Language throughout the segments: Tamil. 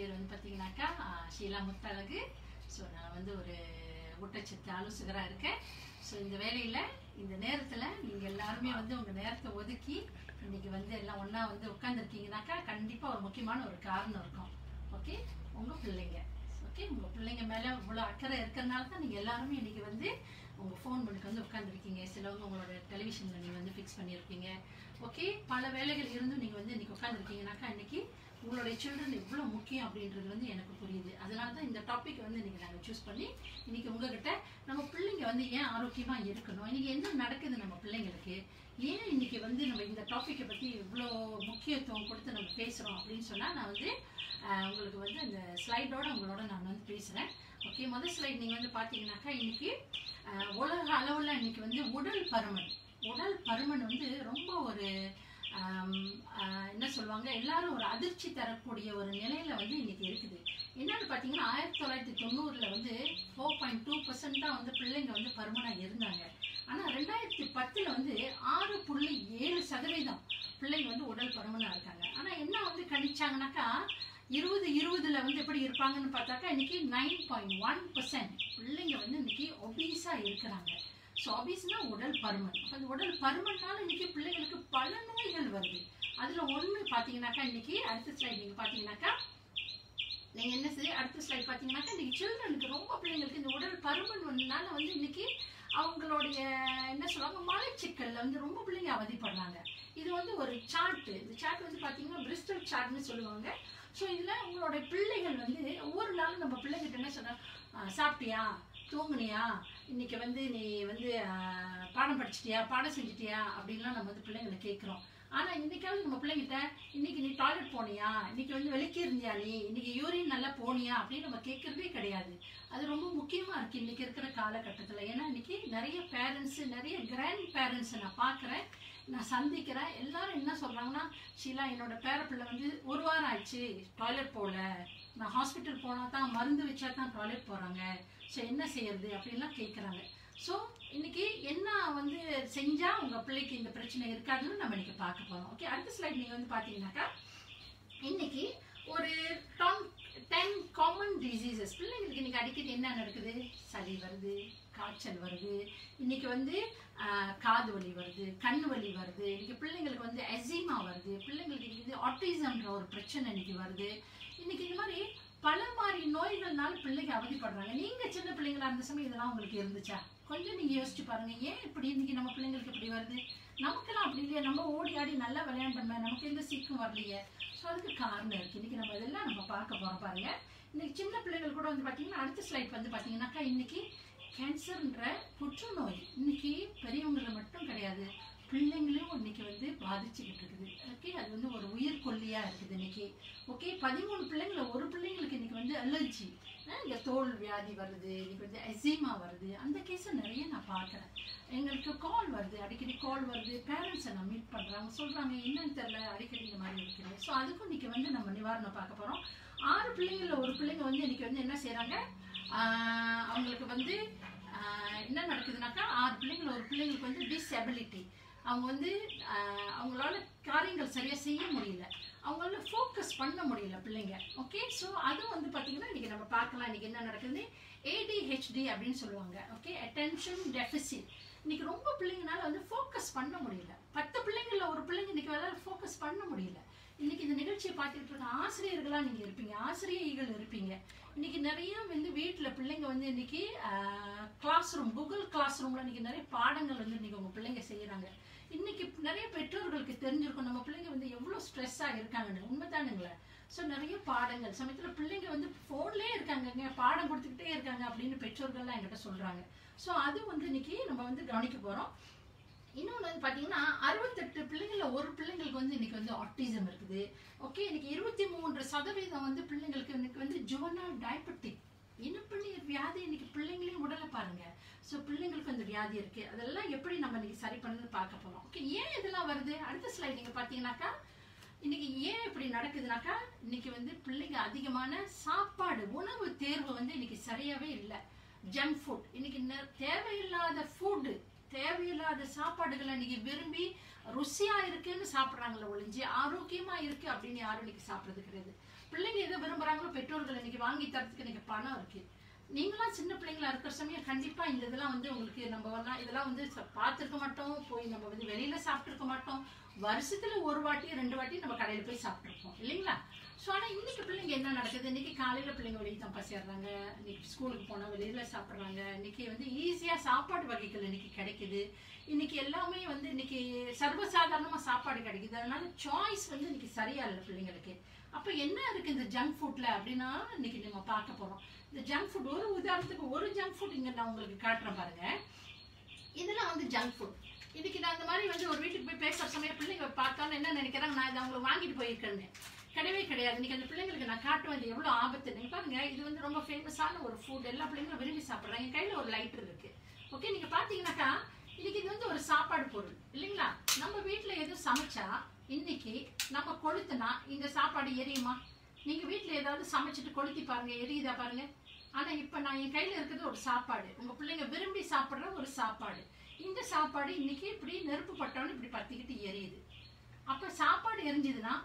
பேர் வந்து பார்த்தீங்கன்னாக்கா ஆஹ், ஷீலா முத்தழகு ஸோ நான் வந்து ஒரு ஊட்டச்சத்து ஆலோசகராக இருக்கேன் ஸோ இந்த வேலையில் இந்த நேரத்தில் நீங்கள் எல்லாருமே வந்து உங்கள் நேரத்தை ஒதுக்கி இன்னைக்கு வந்து எல்லாம் ஒன்றா வந்து உட்காந்துருக்கீங்கனாக்கா கண்டிப்பாக ஒரு முக்கியமான ஒரு காரணம் இருக்கும் ஓகே உங்கள் பிள்ளைங்க ஓகே உங்கள் பிள்ளைங்க மேலே இவ்வளோ அக்கறை இருக்கிறனால தான் நீங்கள் எல்லாருமே இன்னைக்கு வந்து உங்கள் ஃபோன் பண்ணுக்கு வந்து உட்காந்துருக்கீங்க சிலவங்க உங்களோட டெலிவிஷனில் நீங்கள் வந்து ஃபிக்ஸ் பண்ணியிருப்பீங்க ஓகே பல வேலைகள் இருந்தும் நீங்கள் வந்து இன்னைக்கு உட்காந்துருக்கீங்கனாக்கா இன்னைக்கு உங்களுடைய சில்ட்ரன் எவ்வளோ முக்கியம் அப்படின்றது வந்து எனக்கு புரியுது அதனால தான் இந்த டாபிக் வந்து இன்னைக்கு நாங்கள் சூஸ் பண்ணி இன்னைக்கு உங்ககிட்ட நம்ம பிள்ளைங்க வந்து ஏன் ஆரோக்கியமாக இருக்கணும் இன்னைக்கு என்ன நடக்குது நம்ம பிள்ளைங்களுக்கு ஏன் இன்னைக்கு வந்து நம்ம இந்த டாப்பிக்கை பற்றி இவ்வளோ முக்கியத்துவம் கொடுத்து நம்ம பேசுகிறோம் அப்படின்னு சொன்னால் நான் வந்து ஆஹ், உங்களுக்கு வந்து அந்த ஸ்லைடோட உங்களோட நான் வந்து பேசுகிறேன் ஓகே முதல் ஸ்லைட் நீங்கள் வந்து பார்த்தீங்கன்னாக்கா இன்னைக்கு ஆஹ், உலக அளவில் இன்னைக்கு வந்து உடல் பருமன் உடல் பருமன் வந்து ரொம்ப ஒரு ஆம், ஆஹ், என்ன சொல்லுவாங்க எல்லாரும் ஒரு அதிர்ச்சி தரக்கூடிய ஒரு நிலையில வந்து இன்னைக்கு இருக்குது என்னன்னு பார்த்தீங்கன்னா ஆயிரத்தி தொள்ளாயிரத்தி தொண்ணூறுல வந்து ஃபோர் பாயிண்ட் டூ தான் வந்து பிள்ளைங்க வந்து பருமனா இருந்தாங்க ஆனா ரெண்டாயிரத்தி பத்துல வந்து ஆறு புள்ளி ஏழு சதவீதம் பிள்ளைங்க வந்து உடல் பருமனா இருக்காங்க ஆனா என்ன வந்து கணிச்சாங்கன்னாக்கா இருபது இருபதுல வந்து எப்படி இருப்பாங்கன்னு பார்த்தாக்கா இன்னைக்கு நைன் பாயிண்ட் ஒன் பிள்ளைங்க வந்து இன்னைக்கு ஒபீஸா இருக்கிறாங்க ஸோ ஆபீஸ்னா உடல் பருமன் அப்போ அந்த உடல் பருமன்னால இன்னைக்கு பிள்ளைங்களுக்கு பல நோய்கள் வருது அதுல ஒண்ணு பாத்தீங்கன்னாக்கா இன்னைக்கு அடுத்த ஸ்லைட் நீங்க பாத்தீங்கன்னாக்கா நீங்க என்ன செய்ய அடுத்த ஸ்லைட் பாத்தீங்கன்னாக்கா இன்னைக்கு சில்ட்ரனுக்கு ரொம்ப பிள்ளைங்களுக்கு இந்த உடல் பருமன் வந்தனால வந்து இன்னைக்கு அவங்களுடைய என்ன சொல்லுவாங்க மலச்சிக்கல்ல வந்து ரொம்ப பிள்ளைங்க அவதிப்படுறாங்க இது வந்து ஒரு சார்ட் இந்த சார்ட் வந்து பாத்தீங்கன்னா பிரிஸ்டல் சார்ட்னு சொல்லுவாங்க ஸோ இதுல உங்களோட பிள்ளைகள் வந்து ஒவ்வொரு நாளும் நம்ம பிள்ளைகிட்ட என்ன சொன்னா சாப்பிட்டியா தூங்குனியா இன்னைக்கு வந்து நீ வந்து ஆஹ், பாடம் படிச்சிட்டியா பாடம் செஞ்சிட்டியா அப்படின்லாம் நம்ம வந்து பிள்ளைங்களை கேட்குறோம் ஆனா இன்னைக்காவது நம்ம பிள்ளைங்கிட்ட இன்னைக்கு நீ டாய்லெட் போனியா இன்னைக்கு வந்து வெளிக்கி இருந்தியா நீ இன்னைக்கு யூரின் நல்லா போனியா அப்படின்னு நம்ம கேட்கறதே கிடையாது அது ரொம்ப முக்கியமா இருக்கு இன்னைக்கு இருக்கிற காலகட்டத்துல ஏன்னா இன்னைக்கு நிறைய பேரண்ட்ஸ் நிறைய கிராண்ட் பேரண்ட்ஸ் நான் பார்க்கறேன் நான் சந்திக்கிறேன் எல்லாரும் என்ன சொல்றாங்கன்னா ஷீலா என்னோட பேரப்பிள்ளை வந்து ஒரு வாரம் ஆயிடுச்சு டாய்லெட் போகல நான் ஹாஸ்பிட்டல் போனா தான் மருந்து வச்சா தான் டாய்லெட் போறாங்க ஸோ என்ன செய்யறது அப்படின்லாம் கேட்குறாங்க ஸோ இன்னைக்கு என்ன வந்து செஞ்சா உங்க பிள்ளைக்கு இந்த பிரச்சனை இருக்காதுன்னு நம்ம இன்னைக்கு பார்க்க போறோம் ஓகே அடுத்த ஸ்லைட் நீங்க வந்து பாத்தீங்கன்னாக்கா இன்னைக்கு ஒரு டென் காமன் டிசீசஸ் பிள்ளைங்களுக்கு இன்னைக்கு அடிக்கடி என்ன நடக்குது சளி வருது காய்ச்சல் வருது இன்னைக்கு வந்து ஆஹ், காது வலி வருது கண் வலி வருது இன்னைக்கு பிள்ளைங்களுக்கு வந்து எசிமா வருது பிள்ளைங்களுக்கு இன்னைக்கு ஆட்டிசம்ன்ற ஒரு பிரச்சனை இன்னைக்கு வருது இன்னைக்கு இந்த மாதிரி பல மாதிரி நோய்கள்னால பிள்ளைங்க அவதிப்படுறாங்க நீங்க சின்ன பிள்ளைங்களா இருந்த சமயம் இதெல்லாம் உங்களுக்கு இருந்துச்சா கொஞ்சம் நீங்க யோசிச்சு பாருங்க ஏன் இப்படி இன்னைக்கு நம்ம பிள்ளைங்களுக்கு இப்படி வருது நமக்கெல்லாம் அப்படி இல்லையா நம்ம ஓடி ஆடி நல்லா விளையாண்டோமே நமக்கு எந்த சீக்கும் வரலையே ஸோ அதுக்கு காரணம் இருக்கு இன்னைக்கு நம்ம இதெல்லாம் நம்ம பார்க்க போறோம் பாருங்க இன்னைக்கு சின்ன பிள்ளைகள் கூட வந்து பாத்தீங்கன்னா அடுத்த ஸ்லைட் வந்து பாத்தீங்கன்னாக்கா இன்னைக்கு கேன்சர்ன்ற புற்றுநோய் இன்னைக்கு பெரியவங்களை மட்டும் கிடையாது பிள்ளைங்களையும் இன்னைக்கு வந்து பாதிச்சுக்கிட்டு இருக்குது ஓகே அது வந்து ஒரு உயிர் கொல்லியா இருக்குது இன்னைக்கு ஓகே பதிமூணு பிள்ளைங்கள ஒரு பிள்ளைங்களுக்கு இன்னைக்கு வந்து அலர்ஜி இங்க தோல் வியாதி வருது இன்னைக்கு வந்து எசிமா வருது அந்த கேஸை நிறைய நான் பார்க்குறேன் எங்களுக்கு கால் வருது அடிக்கடி கால் வருது பேரண்ட்ஸை நான் மீட் பண்றாங்க சொல்றாங்க என்னன்னு தெரியல அடிக்கடி இந்த மாதிரி இருக்குது ஸோ அதுக்கும் இன்னைக்கு வந்து நம்ம நிவாரணம் பார்க்க போறோம் ஆறு பிள்ளைங்கள ஒரு பிள்ளைங்க வந்து இன்னைக்கு வந்து என்ன செய்றாங்க ஆஹ் அவங்களுக்கு வந்து ஆஹ் என்ன நடக்குதுனாக்கா ஆறு பிள்ளைங்கள ஒரு பிள்ளைங்களுக்கு வந்து டிசபிலிட்டி அவங்க வந்து ஆஹ் அவங்களால காரியங்கள் சரியா செய்ய முடியல அவங்களால ஃபோக்கஸ் பண்ண முடியல பிள்ளைங்க ஓகே ஸோ அதுவும் வந்து பார்த்தீங்கன்னா இன்னைக்கு நம்ம பார்க்கலாம் இன்னைக்கு என்ன நடக்குது ஏடிஹெச்டி அப்படின்னு சொல்லுவாங்க ஓகே அட்டென்ஷன் டெஃபிசிட் இன்னைக்கு ரொம்ப பிள்ளைங்கனால வந்து ஃபோக்கஸ் பண்ண முடியல பத்து பிள்ளைங்கள ஒரு பிள்ளைங்க இன்னைக்கு வேலை ஃபோக்கஸ் பண்ண முடியல இன்னைக்கு இந்த நிகழ்ச்சியை பார்த்துட்டு இருக்க ஆசிரியர்களா நீங்க இருப்பீங்க ஆசிரியைகள் இருப்பீங்க இன்னைக்கு நிறைய வந்து வீட்டுல பிள்ளைங்க வந்து இன்னைக்கு கிளாஸ் ரூம் கூகுள் கிளாஸ் ரூம்ல இன்னைக்கு நிறைய பாடங்கள் வந்து இன்னைக்கு உங்க பிள்ளைங்க செய்யறாங்க இன்னைக்கு நிறைய பெற்றோர்களுக்கு தெரிஞ்சிருக்கும் நம்ம பிள்ளைங்க வந்து எவ்வளவு ஸ்ட்ரெஸ்ஸா இருக்காங்கன்னு உண்மைதானுங்களே ஸோ நிறைய பாடங்கள் சமயத்துல பிள்ளைங்க வந்து ஃபோன்லயே இருக்காங்கங்க பாடம் கொடுத்துக்கிட்டே இருக்காங்க அப்படின்னு பெற்றோர்கள்லாம் என்கிட்ட சொல்றாங்க ஸோ அது வந்து இன்னைக்கு நம்ம வந்து கவனிக்க போறோம் இன்னொன்று வந்து பார்த்தீங்கன்னா அறுபத்தெட்டு பிள்ளைங்கள ஒரு பிள்ளைங்களுக்கு வந்து இன்னைக்கு வந்து ஆட்டிசம் இருக்குது ஓகே இன்னைக்கு இருபத்தி மூன்று சதவீதம் வந்து பிள்ளைங்களுக்கு இன்னைக்கு வந்து ஜுவனால் டயபெட்டிக் இனப்பள்ளி வியாதி இன்னைக்கு பிள்ளைங்களையும் உடலை பாருங்க ஸோ பிள்ளைங்களுக்கு அந்த வியாதி இருக்கு அதெல்லாம் எப்படி நம்ம இன்னைக்கு சரி பண்ணது பார்க்க போறோம் ஓகே ஏன் இதெல்லாம் வருது அடுத்த ஸ்லைட் நீங்க பார்த்தீங்கன்னாக்கா இன்னைக்கு ஏன் இப்படி நடக்குதுனாக்கா இன்னைக்கு வந்து பிள்ளைங்க அதிகமான சாப்பாடு உணவு தேர்வு வந்து இன்னைக்கு சரியாவே இல்லை ஜங்க் ஃபுட் இன்னைக்கு நெ- தேவையில்லாத ஃபுட்டு தேவையில்லாத சாப்பாடுகளை இன்னைக்கு விரும்பி ருசியா இருக்குன்னு சாப்பிடுறாங்களே ஒழிஞ்சு ஆரோக்கியமா இருக்கு அப்படின்னு யாரும் இன்னைக்கு சாப்பிடுறது கிடையாது பிள்ளைங்க எதை விரும்புறாங்களோ பெற்றோர்கள் இன்னைக்கு வாங்கி தரதுக்கு இன்னைக்கு பணம் இருக்கு நீங்களாம் சின்ன பிள்ளைங்களா இருக்கிற சமயம் கண்டிப்பா இந்த இதெல்லாம் வந்து உங்களுக்கு நம்ம வந்து இதெல்லாம் வந்து ச- பார்த்திருக்க மாட்டோம் போய் நம்ம வந்து வெளியில சாப்பிட்டுருக்க மாட்டோம் வருஷத்துல ஒரு வாட்டி ரெண்டு வாட்டி நம்ம கடையில போய் சாப்பிட்டுருப்போம் இல்லைங்களா ஸோ ஆனா இன்னைக்கு பிள்ளைங்க என்ன நடக்குது இன்னைக்கு காலையில பிள்ளைங்க வெளியே தான் பசிடுறாங்க இன்னைக்கு ஸ்கூலுக்கு போனா வெளியில சாப்பிடுறாங்க இன்னைக்கு வந்து ஈஸியா சாப்பாடு வகைகள் இன்னைக்கு கிடைக்குது இன்னைக்கு எல்லாமே வந்து இன்னைக்கு சர்வசாதாரணமா சாப்பாடு கிடைக்குது அதனால சாய்ஸ் வந்து இன்னைக்கு சரியா இல்லை பிள்ளைங்களுக்கு அப்ப என்ன இருக்கு இந்த ஜங்க் ஃபுட்ல அப்படின்னா இன்னைக்கு நம்ம பார்க்க போறோம் இந்த ஜங்க் ஃபுட் ஒரு உதாரணத்துக்கு ஒரு ஜங்க் ஃபுட் இங்க நான் உங்களுக்கு காட்டுறேன் பாருங்க இதெல்லாம் வந்து ஜங்க் ஃபுட் இன்னைக்கு நான் இந்த மாதிரி வந்து ஒரு வீட்டுக்கு போய் பேசுற சமயம் பிள்ளைங்க பார்த்தாலும் என்ன நினைக்கிறாங்க நான் இதை அவங்களுக்கு வாங்கிட்டு போயிருக்கேன்னு கிடையவே கிடையாது இன்னைக்கு அந்த பிள்ளைங்களுக்கு நான் காட்டுவேன் இது எவ்வளவு ஆபத்து நீங்க பாருங்க இது வந்து ரொம்ப ஃபேமஸான ஒரு ஃபுட் எல்லா பிள்ளைங்களும் விரும்பி சாப்பிடுறாங்க என் கையில ஒரு லைட்டர் இருக்கு ஓகே நீங்க பாத்தீங்கன்னாக்கா இன்னைக்கு இது வந்து ஒரு சாப்பாடு பொருள் இல்லைங்களா நம்ம வீட்ல எதுவும் சமைச்சா இன்னைக்கு நம்ம கொளுத்துனா இந்த சாப்பாடு எரியுமா நீங்க வீட்ல ஏதாவது சமைச்சிட்டு கொளுத்தி பாருங்க எரியுதா பாருங்க ஆனா இப்ப நான் என் கையில இருக்கிறது ஒரு சாப்பாடு உங்க பிள்ளைங்க விரும்பி சாப்பிடுற ஒரு சாப்பாடு இந்த சாப்பாடு இன்னைக்கு இப்படி நெருப்பு பட்டோன்னு இப்படி பத்திக்கிட்டு எரியுது அப்ப சாப்பாடு எரிஞ்சுதுன்னா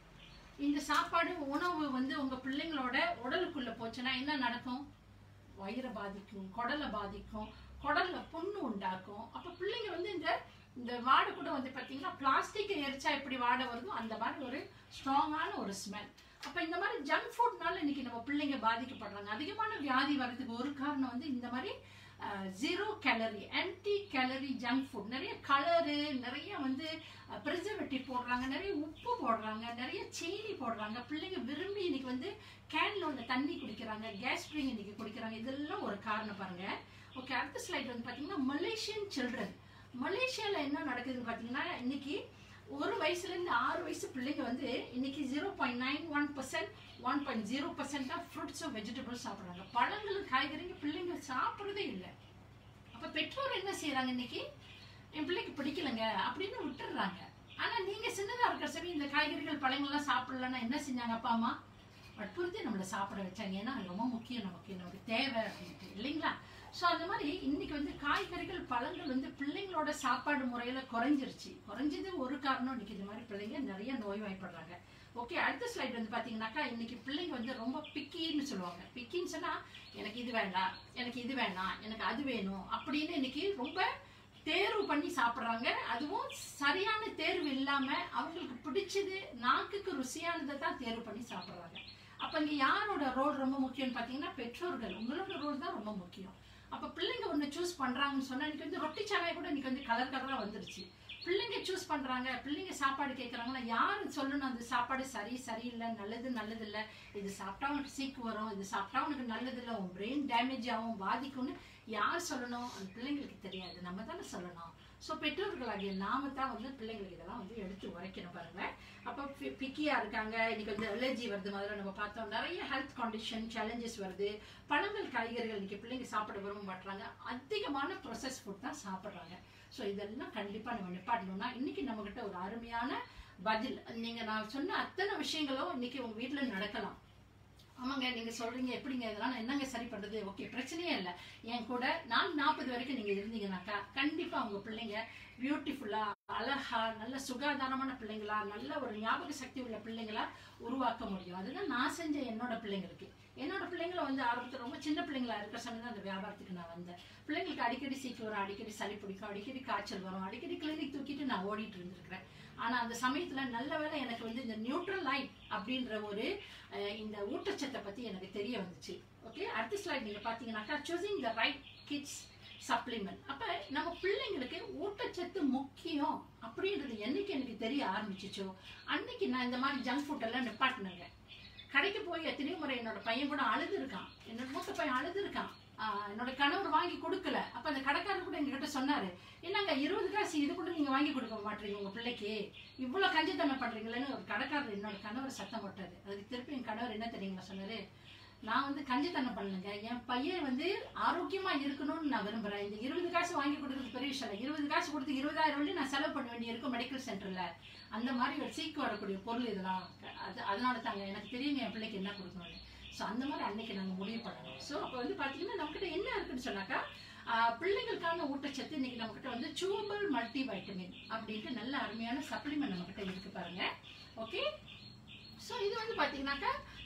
இந்த சாப்பாடு உணவு வந்து உங்க பிள்ளைங்களோட உடலுக்குள்ள போச்சுன்னா என்ன நடக்கும் வயிறை பாதிக்கும் குடலை பாதிக்கும் குடல்ல புண்ணு உண்டாக்கும் அப்ப பிள்ளைங்க வந்து இந்த இந்த வாடை கூட வந்து பாத்தீங்கன்னா பிளாஸ்டிக் எரிச்சா எப்படி வாடை வருதோ அந்த மாதிரி ஒரு ஸ்ட்ராங்கான ஒரு ஸ்மெல் அப்ப இந்த மாதிரி ஜங்க் ஃபுட்னால இன்னைக்கு நம்ம பிள்ளைங்க பாதிக்கப்படுறாங்க அதிகமான வியாதி வர்றதுக்கு ஒரு காரணம் வந்து இந்த மாதிரி zero calorie anti calorie junk food நிறைய கலரு நிறைய வந்து ப்ரிசர்வேட்டிவ் போடுறாங்க நிறைய உப்பு போடுறாங்க நிறைய சீனி போடுறாங்க பிள்ளைங்க விரும்பி இன்னைக்கு வந்து கேன்ல உள்ள தண்ணி குடிக்கிறாங்க கேஸ் ஸ்ப்ரிங் இன்னைக்கு குடிக்கிறாங்க இதெல்லாம் ஒரு காரணம் பாருங்க ஓகே அடுத்த ஸ்லைட் வந்து பாத்தீங்கன்னா மலேசியன் சில்ட்ரன் மலேசியால என்ன நடக்குதுன்னு பாத்தீங்கன்னா இன்னைக்கு ஒரு வயசுல இருந்து ஆறு வயசு பிள்ளைங்க வந்து இன்னைக்கு zero point nine one percent one point zero percent தான் ஃப்ரூட்ஸும் வெஜிடபிள்ஸ் சாப்பிடுறாங்க பழங்களும் காய்கறிங்க பிள்ளைங்க சாப்பிடுறதே இல்லை அப்ப பெற்றோர் என்ன செய்யறாங்க இன்னைக்கு என் பிள்ளைக்கு பிடிக்கலங்க அப்படின்னு விட்டுடுறாங்க ஆனா நீங்க சின்னதா இருக்கிற சமயம் இந்த காய்கறிகள் பழங்கள்லாம் சாப்பிடலன்னா என்ன செஞ்சாங்க அப்பா அம்மா வற்புறுத்தி நம்மளை சாப்பிட வச்சாங்க ஏன்னா அது ரொம்ப முக்கியம் நமக்கு நமக்கு தேவை அப்படின்ட்டு இல்லைங்களா ஸோ அந்த மாதிரி இன்னைக்கு வந்து காய்கறிகள் பழங்கள் வந்து பிள்ளைங்களோட சாப்பாடு முறையில குறைஞ்சிருச்சு குறைஞ்சது ஒரு காரணம் இன்னைக்கு இந்த மாதிரி பிள்ளைங்க நிறைய நோய்வாய்ப்படுறாங்க ஓகே அடுத்த ஸ்லைட் வந்து பாத்தீங்கன்னாக்கா இன்னைக்கு பிள்ளைங்க வந்து ரொம்ப பிக்கின்னு சொல்லுவாங்க பிக்கின்னு சொன்னா எனக்கு இது வேண்டாம் எனக்கு இது வேண்டாம் எனக்கு அது வேணும் அப்படின்னு இன்னைக்கு ரொம்ப தேர்வு பண்ணி சாப்பிடுறாங்க அதுவும் சரியான தேர்வு இல்லாம அவங்களுக்கு பிடிச்சது நாக்குக்கு ருசியானதை தான் தேர்வு பண்ணி சாப்பிடுறாங்க அப்ப இங்க யாரோட ரோல் ரொம்ப முக்கியம்னு பாத்தீங்கன்னா பெற்றோர்கள் உங்களோட ரோல் தான் ரொம்ப முக்கியம் அப்ப பிள்ளைங்க ஒண்ணு சூஸ் பண்றாங்கன்னு சொன்னா இன்னைக்கு வந்து ரொட்டி சாவை கூட இன்னைக்கு வந்து கலர் கலரா வந்துருச்சு பிள்ளைங்க சூஸ் பண்றாங்க பிள்ளைங்க சாப்பாடு கேட்கறாங்கன்னா யாரு சொல்லணும் அந்த சாப்பாடு சரி சரியில்லை நல்லது நல்லது இல்ல இது சாப்பிட்டா உனக்கு சீக்கு வரும் இது சாப்பிட்டா உனக்கு நல்லது இல்லை உன் பிரெயின் டேமேஜ் ஆகும் பாதிக்கும்னு யார் சொல்லணும் அந்த பிள்ளைங்களுக்கு தெரியாது நம்ம தானே சொல்லணும் ஸோ பெற்றோர்களாகிய நாம தான் வந்து பிள்ளைங்களுக்கு இதெல்லாம் வந்து எடுத்து உரைக்கணும் பாருங்க அப்போ பிக்கியா இருக்காங்க இன்னைக்கு வந்து அலர்ஜி வருது முதல்ல நம்ம பார்த்தோம் நிறைய ஹெல்த் கண்டிஷன் சேலஞ்சஸ் வருது பழங்கள் காய்கறிகள் இன்னைக்கு பிள்ளைங்க சாப்பிட விரும்ப மாட்டாங்க அதிகமான ப்ரொசஸ் ஃபுட் தான் சாப்பிட்றாங்க ஸோ இதெல்லாம் கண்டிப்பா நம்ம நிப்பாட்டணும்னா இன்னைக்கு நம்ம கிட்ட ஒரு அருமையான பதில் நீங்க நான் சொன்ன அத்தனை விஷயங்களும் இன்னைக்கு உங்க வீட்டுல நடக்கலாம் ஆமாங்க நீங்க சொல்றீங்க எப்படிங்க இதெல்லாம் நான் என்னங்க சரி பண்றது ஓகே பிரச்சனையே இல்லை என் கூட நான் நாற்பது வரைக்கும் நீங்க இருந்தீங்கன்னாக்கா கண்டிப்பா உங்க பிள்ளைங்க பியூட்டிஃபுல்லா அழகா நல்ல சுகாதாரமான பிள்ளைங்களா நல்ல ஒரு ஞாபக சக்தி உள்ள பிள்ளைங்களா உருவாக்க முடியும் அதுதான் நான் செஞ்ச என்னோட பிள்ளைங்களுக்கு என்னோட பிள்ளைங்களை வந்து ஆரம்பத்தில் ரொம்ப சின்ன பிள்ளைங்களா இருக்கிற சமயம் தான் அந்த வியாபாரத்துக்கு நான் வந்தேன் பிள்ளைங்களுக்கு அடிக்கடி சீக்கு வரும் அடிக்கடி சளி பிடிக்கும் அடிக்கடி காய்ச்சல் வரும் அடிக்கடி கிளினிக் தூக்கிட்டு நான் ஓடிட்டு இருந்திருக்கிறேன் ஆனா அந்த சமயத்துல நல்ல வேளை எனக்கு வந்து இந்த நியூட்ரல் லைட் அப்படின்ற ஒரு அஹ், இந்த ஊட்டச்சத்தை பத்தி எனக்கு தெரிய வந்துச்சு ஓகே அடுத்த ஸ்லைட் நீங்க பாத்தீங்கன்னாக்கா choosing the right kids supplement அப்ப நம்ம பிள்ளைங்களுக்கு ஊட்டச்சத்து முக்கியம் அப்படின்றது என்னைக்கு எனக்கு தெரிய ஆரம்பிச்சிச்சோ அன்னைக்கு நான் இந்த மாதிரி ஜங்க் ஃபுட் எல்லாம் நிப்பாட்டினேங்க கடைக்கு போய் எத்தனையோ முறை என்னோட பையன் கூட அழுது இருக்கான் என்னோட மூத்த பையன் அழுது இருக்கான் ஆஹ் என்னோட கணவர் வாங்கி கொடுக்கல அப்ப அந்த கடைக்காரர் கூட எங்ககிட்ட சொன்னாரு என்னங்க இருபது காசு இது கூட நீங்க வாங்கி கொடுக்க மாட்டீங்க உங்க பிள்ளைக்கு இவ்வளவு கஞ்சித்தனம் பண்றீங்களேன்னு ஒரு கடைக்காரர் என்னோட கணவர் சத்தம் போட்டாரு அதுக்கு திருப்பி என் கணவர் என்ன தெரியுங்களா சொன்னாரு நான் வந்து கஞ்சித்தனம் பண்ணலங்க என் பையன் வந்து ஆரோக்கியமா இருக்கணும்னு நான் விரும்புறேன் இந்த இருபது காசு வாங்கி கொடுக்கறது பெரிய விஷயம் இல்லை இருபது காசு கொடுத்து இருபதாயிரம் வழி நான் செலவு பண்ண வேண்டிய இருக்கும் மெடிக்கல் சென்டர்ல அந்த மாதிரி ஒரு சீக்கு வரக்கூடிய பொருள் இதெல்லாம் அது அதனால தாங்க எனக்கு தெரியுங்க என் பிள்ளைக்கு என்ன கொடுக்கணும்னு ஸோ அந்த மாதிரி அன்னைக்கு நாங்கள் முடிவு பண்ணணும் ஸோ அப்போ வந்து பார்த்தீங்கன்னா நம்மக்கிட்ட என்ன இருக்குன்னு சொன்னாக்கா ஆஹ், பிள்ளைங்களுக்கான ஊட்டச்சத்து இன்னைக்கு நம்மக்கிட்ட வந்து சூபல் மல்டி வைட்டமின் அப்படின்ட்டு நல்ல அருமையான சப்ளிமெண்ட் நம்மக்கிட்ட இருக்கு பாருங்க ஓகே ஸோ இது வந்து பார்த்தீங்கன்னாக்கா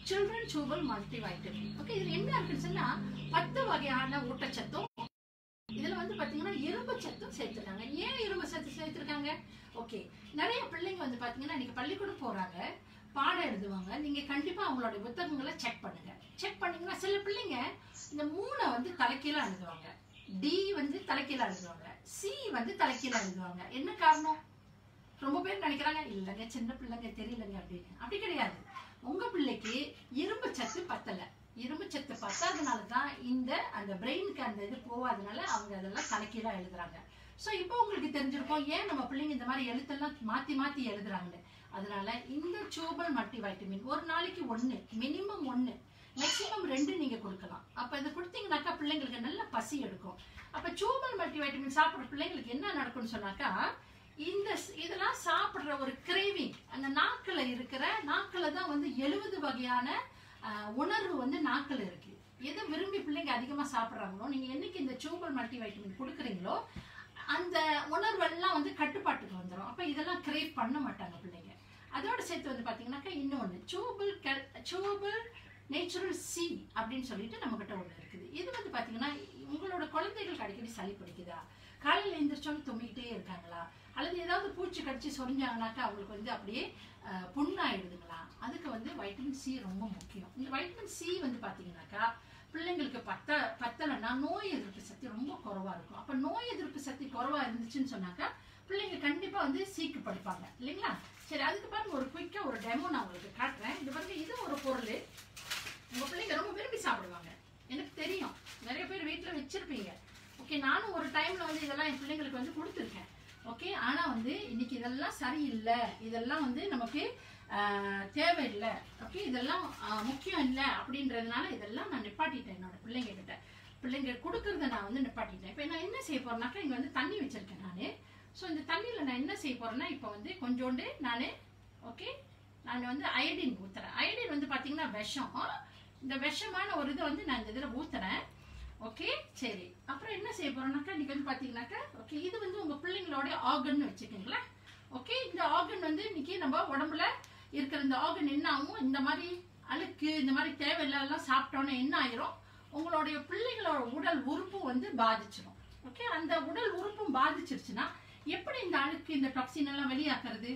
சில்ட்ரன் சூபல் மல்டி வைட்டமின் ஓகே இதுல என்ன இருக்குன்னு சொன்னா பத்து வகையான ஊட்டச்சத்தும் இதுல வந்து பாத்தீங்கன்னா இரும்பு சத்தும் சேர்த்திருக்காங்க ஏன் இரும்பு சத்து சேர்த்திருக்காங்க ஓகே நிறைய பிள்ளைங்க வந்து பாத்தீங்கன்னா இன்னைக்கு பள்ளிக்கூடம் போறாங்க பாடம் எழுதுவாங்க நீங்க கண்டிப்பா அவங்களோட புத்தகங்களை செக் பண்ணுங்க செக் பண்ணீங்கன்னா சில பிள்ளைங்க இந்த மூணை வந்து தலைக்கீழ எழுதுவாங்க டி வந்து தலைக்கீழ எழுதுவாங்க சி வந்து தலைக்கீழ எழுதுவாங்க என்ன காரணம் ரொம்ப பேர் நினைக்கிறாங்க இல்லைங்க சின்ன பிள்ளைங்க தெரியலங்க அப்படின்னு அப்படி கிடையாது உங்க பிள்ளைக்கு இரும்பு சத்து பத்தல இரும்பு சத்து பத்தாதனால தான் இந்த அந்த பிரெயினுக்கு அந்த இது போகாதனால அவங்க அதெல்லாம் தலைக்கீழா எழுதுறாங்க ஸோ இப்போ உங்களுக்கு தெரிஞ்சிருக்கும் ஏன் நம்ம பிள்ளைங்க இந்த மாதிரி எழுத்தெல்லாம் மாத்தி மாத்தி எழுதுறாங்கன்னு அதனால இந்த சூபல் மல்டி வைட்டமின் ஒரு நாளைக்கு ஒன்று மினிமம் ஒன்று மேக்ஸிமம் ரெண்டு நீங்க கொடுக்கலாம் அப்ப இதை கொடுத்தீங்கன்னாக்கா பிள்ளைங்களுக்கு நல்ல பசி எடுக்கும் அப்ப சூபல் மல்டி வைட்டமின் சாப்பிட்ற பிள்ளைங்களுக்கு என்ன நடக்கும்னு சொன்னாக்கா இந்த ஸ்- இதெல்லாம் சாப்பிடுற ஒரு கிரேவிங் அந்த நாக்குல இருக்கிற நாக்குல தான் வந்து எழுபது வகையான ஆஹ், உணர்வு வந்து நாக்குல இருக்கு எதை விரும்பி பிள்ளைங்க அதிகமா சாப்பிடுறாங்களோ நீங்க என்னைக்கு இந்த சூபல் மல்டி வைட்டமின் கொடுக்குறீங்களோ அந்த உணர்வெல்லாம் வந்து கட்டுப்பாட்டுக்கு வந்துடும் அப்ப இதெல்லாம் கிரேவ் பண்ண மாட்டாங்க பிள்ளைங்க அதோட சேர்த்து வந்து பாத்தீங்கன்னாக்கா இன்னொன்னு சூபல் கல் சூபல் நேச்சுரல் சி அப்படின்னு சொல்லிட்டு நம்ம கிட்ட ஒண்ணு இருக்குது இது வந்து பாத்தீங்கன்னா உங்களோட குழந்தைகளுக்கு அடிக்கடி சளி பிடிக்குதா காலையில் எழுந்திரிச்சோன்னு தும்மிக்கிட்டே இருக்காங்களா அல்லது ஏதாவது பூச்சி கடிச்சு சொரிஞ்சாங்கனாக்கா அவங்களுக்கு வந்து அப்படியே அஹ், புண்ணாயிடுதுங்களா அதுக்கு வந்து வைட்டமின் சி ரொம்ப முக்கியம் இந்த வைட்டமின் சி வந்து பாத்தீங்கன்னாக்கா பிள்ளைங்களுக்கு பத்த பத்தலைன்னா நோய் எதிர்ப்பு சக்தி ரொம்ப குறைவா இருக்கும் அப்ப நோய் எதிர்ப்பு சக்தி குறைவா இருந்துச்சுன்னு சொன்னாக்கா பிள்ளைங்க கண்டிப்பா வந்து சீக்கு படிப்பாங்க இல்லைங்களா சரி அதுக்கு பாருங்க ஒரு குயிக்கா ஒரு டெமோ நான் உங்களுக்கு காட்டுறேன் இது பாருங்க இது ஒரு பொருள் உங்க பிள்ளைங்க ரொம்ப விரும்பி சாப்பிடுவாங்க எனக்கு தெரியும் நிறைய பேர் வீட்ல வச்சிருப்பீங்க ஓகே நானும் ஒரு டைம்ல வந்து இதெல்லாம் என் பிள்ளைங்களுக்கு வந்து கொடுத்துருக்கேன் ஓகே ஆனா வந்து இன்னைக்கு இதெல்லாம் சரியில்லை இதெல்லாம் வந்து நமக்கு ஆஹ், தேவையில்லை ஓகே இதெல்லாம் ஆஹ், முக்கியம் இல்லை அப்படின்றதுனால இதெல்லாம் நான் நிப்பாட்டிட்டேன் என்னோட பிள்ளைங்க கிட்ட பிள்ளைங்க கொடுக்கறத நான் வந்து நிப்பாட்டிட்டேன் இப்போ நான் என்ன செய்ய போறேன்னாக்கா இங்க வந்து தண்ணி வச்சிருக்கேன் நான் ஸோ இந்த தண்ணியில் நான் என்ன செய்ய போறேன்னா இப்போ வந்து கொஞ்சோண்டு நான் ஓகே நான் வந்து அயடின் ஊத்துறேன் அயடின் வந்து பாத்தீங்கன்னா விஷம் இந்த விஷமான ஒரு இதை வந்து நான் இந்த இதில் ஊத்துறேன் ஓகே சரி அப்புறம் என்ன செய்ய போறோம்னாக்கா இன்னைக்கு வந்து பாத்தீங்கன்னாக்கா ஓகே இது வந்து உங்க பிள்ளைங்களோட ஆர்கன் வச்சுக்கோங்களேன் ஓகே இந்த ஆர்கன் வந்து இன்னைக்கு நம்ம உடம்புல இருக்கிற இந்த ஆர்கன் என்ன ஆகும் இந்த மாதிரி அழுக்கு இந்த மாதிரி தேவையில்லாம் சாப்பிட்டோன்னே என்ன ஆயிரும் உங்களுடைய பிள்ளைங்களோட உடல் உறுப்பு வந்து பாதிச்சிடும் ஓகே அந்த உடல் உறுப்பும் பாதிச்சிருச்சுன்னா எப்படி இந்த அழுக்கு இந்த டாக்ஸின் எல்லாம் வெளியாக்குறது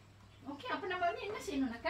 ஓகே அப்ப நம்ம வந்து என்ன செய்யணும்னாக்கா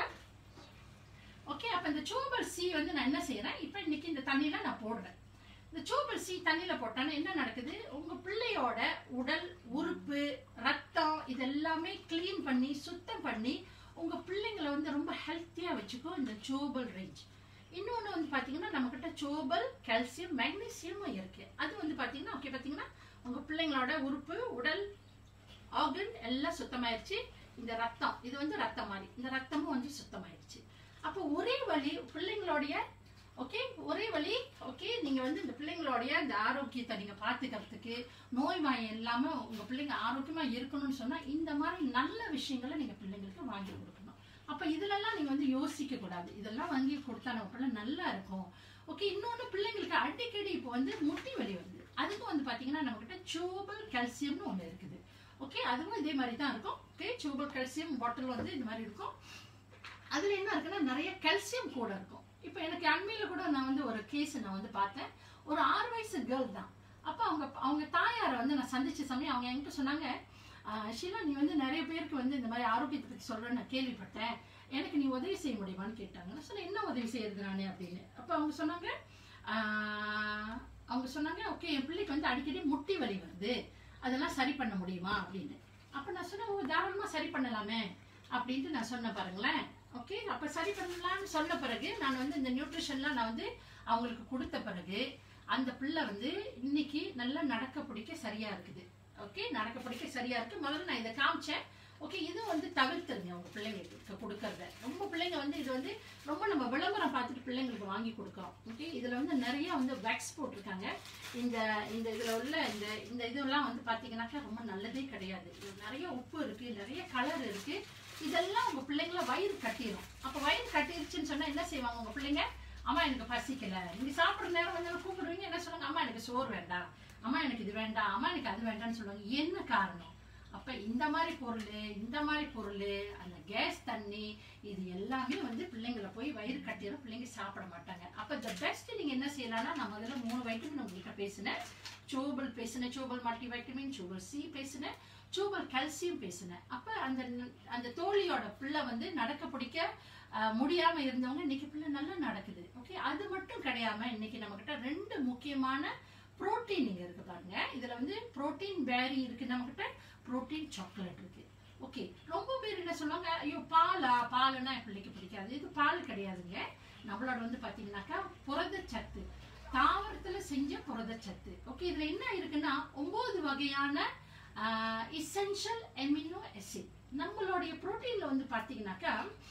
ஓகே அப்ப இந்த சூபர் சி வந்து நான் என்ன செய்யறேன் இப்போ இன்னைக்கு இந்த தண்ணியில நான் போடுறேன் இந்த சூபர் சி தண்ணியில போட்டோன்னா என்ன நடக்குது உங்க பிள்ளையோட உடல் உறுப்பு ரத்தம் இதெல்லாமே க்ளீன் பண்ணி சுத்தம் பண்ணி உங்க பிள்ளைங்களை வந்து ரொம்ப ஹெல்த்தியா வச்சுக்கோ இந்த சோபல் ரேஞ்ச் இன்னொன்று வந்து பார்த்தீங்கன்னா நம்மக்கிட்ட சோபல் கால்சியம் மெக்னீசியமும் இருக்கு அது வந்து பார்த்தீங்கன்னா ஓகே பார்த்தீங்கன்னா உங்க பிள்ளைங்களோட உறுப்பு உடல் ஆர்கன் எல்லாம் சுத்தமாயிருச்சு இந்த ரத்தம் இது வந்து ரத்தம் மாதிரி இந்த ரத்தமும் வந்து சுத்தமாயிருச்சு அப்போ ஒரே வழி பிள்ளைங்களுடைய ஓகே ஒரே வழி ஓகே நீங்க வந்து இந்த பிள்ளைங்களுடைய இந்த ஆரோக்கியத்தை நீங்க பாத்துக்கிறதுக்கு நோய் வாயம் இல்லாம உங்க பிள்ளைங்க ஆரோக்கியமா இருக்கணும்னு சொன்னா இந்த மாதிரி நல்ல விஷயங்களை நீங்க பிள்ளைங்களுக்கு வாங்கி கொடுக்கணும் அப்ப இதுலலாம் நீங்க வந்து யோசிக்க கூடாது இதெல்லாம் வாங்கி கொடுத்தா நம்ம பிள்ளை நல்லா இருக்கும் ஓகே இன்னொன்னு பிள்ளைங்களுக்கு அடிக்கடி இப்போ வந்து முட்டி வலி வருது அதுக்கும் வந்து பாத்தீங்கன்னா நம்ம கிட்ட சூபல் கால்சியம்னு ஒண்ணு இருக்குது ஓகே அதுவும் இதே மாதிரி தான் இருக்கும் ஓகே சூபல் கால்சியம் பாட்டில் வந்து இந்த மாதிரி இருக்கும் அதுல என்ன இருக்குன்னா நிறைய கால்சியம் கூட இருக்கும் இப்போ எனக்கு அண்மையில கூட நான் வந்து ஒரு கேஸ் நான் வந்து பார்த்தேன் ஒரு ஆறு வயசு கேர்ள் தான் அப்போ அவங்க அவங்க தாயாரை வந்து நான் சந்திச்ச சமயம் அவங்க என்கிட்ட சொன்னாங்க "ஆஹ், ஷீலா நீ வந்து நிறைய பேருக்கு வந்து இந்த மாதிரி ஆரோக்கியத்தை பத்தி சொல்றேன்னு நான் கேள்விப்பட்டேன் எனக்கு நீ உதவி செய்ய முடியுமான்னு கேட்டாங்க நான் சொன்னேன் என்ன உதவி செய்யறது நானே அப்படின்னு அப்போ அவங்க சொன்னாங்க ஆஹ், அவங்க சொன்னாங்க ஓகே என் பிள்ளைக்கு வந்து அடிக்கடி முட்டி வலி வருது அதெல்லாம் சரி பண்ண முடியுமா அப்படின்னு அப்போ நான் சொன்னேன் ஓ தாராளமாக சரி பண்ணலாமே அப்படின்ட்டு நான் சொன்னேன் பாருங்களேன் ஓகே அப்போ சரி பண்ணலாம்னு சொன்ன பிறகு நான் வந்து இந்த நியூட்ரிஷன்லாம் நான் வந்து அவங்களுக்கு கொடுத்த பிறகு அந்த பிள்ளை வந்து இன்னைக்கு நல்லா நடக்க பிடிக்க சரியா இருக்குது ஓகே நடக்க பிடிக்க சரியா இருக்கு முதல்ல நான் இதை காமிச்சேன் ஓகே இது வந்து தவிர்த்துருங்க உங்க பிள்ளைங்களுக்கு கொடுக்கறத ரொம்ப பிள்ளைங்க வந்து இது வந்து ரொம்ப நம்ம விளம்பரம் பார்த்துட்டு பிள்ளைங்களுக்கு வாங்கி கொடுக்குறோம் ஓகே இதுல வந்து நிறைய வந்து வேக்ஸ் போட்டிருக்காங்க இந்த இந்த இதுல உள்ள இந்த இந்த இதெல்லாம் வந்து பாத்தீங்கன்னாக்கா ரொம்ப நல்லதே கிடையாது இது நிறைய உப்பு இருக்கு நிறைய கலர் இருக்கு இதெல்லாம் உங்க பிள்ளைங்கள வயிறு கட்டிரும் அப்ப வயிறு கட்டிருச்சுன்னு சொன்னா என்ன செய்வாங்க உங்க பிள்ளைங்க அம்மா எனக்கு பசிக்கல நீங்க சாப்பிடுற நேரம் வந்து கூப்பிடுவீங்க என்ன சொல்லுவாங்க அம்மா எனக்கு சோறு வேண்டாம் அம்மா எனக்கு இது வேண்டாம் அம்மா எனக்கு அது வேண்டாம்னு சொல்லுவாங்க என்ன காரணம் அப்ப இந்த மாதிரி பொருள் இந்த மாதிரி பொருள் அந்த கேஸ் தண்ணி இது எல்லாமே வந்து பிள்ளைங்களை போய் வயிறு கட்டிடும் பிள்ளைங்க சாப்பிட மாட்டாங்க அப்ப த பெஸ்ட் நீங்க என்ன செய்யலாம்னா நான் முதல்ல மூணு வைட்டமின் உங்ககிட்ட பேசினேன் சோபல் பேசினேன் சோபல் மல்டி வைட்டமின் சோபல் சி பேசினேன் சோபல் கால்சியம் பேசினேன் அப்ப அந்த அந்த தோழியோட பிள்ளை வந்து நடக்க பிடிக்க அஹ், முடியாம இருந்தவங்க இன்னைக்கு பிள்ளை நல்லா நடக்குது ஓகே அது மட்டும் கிடையாம இன்னைக்கு நம்ம கிட்ட ரெண்டு முக்கியமான புரோட்டீன் இங்க இருக்கு பாருங்க இதுல வந்து புரோட்டீன் பேரி இருக்கு நம்ம கிட்ட புரோட்டீன் சாக்லேட் இருக்கு ஓகே ரொம்ப பேர் என்ன சொல்லுவாங்க ஐயோ பாலா பாலுன்னா என் பிள்ளைக்கு பிடிக்காது இது பால் கிடையாதுங்க நம்மளோட வந்து பாத்தீங்கன்னாக்கா புரதச்சத்து தாவரத்துல செஞ்ச புரதச்சத்து ஓகே இதுல என்ன இருக்குன்னா ஒன்பது வகையான இசென்ஷியல் எமினோ acid நம்மளுடைய புரோட்டீன்ல வந்து பாத்தீங்கன்னாக்கா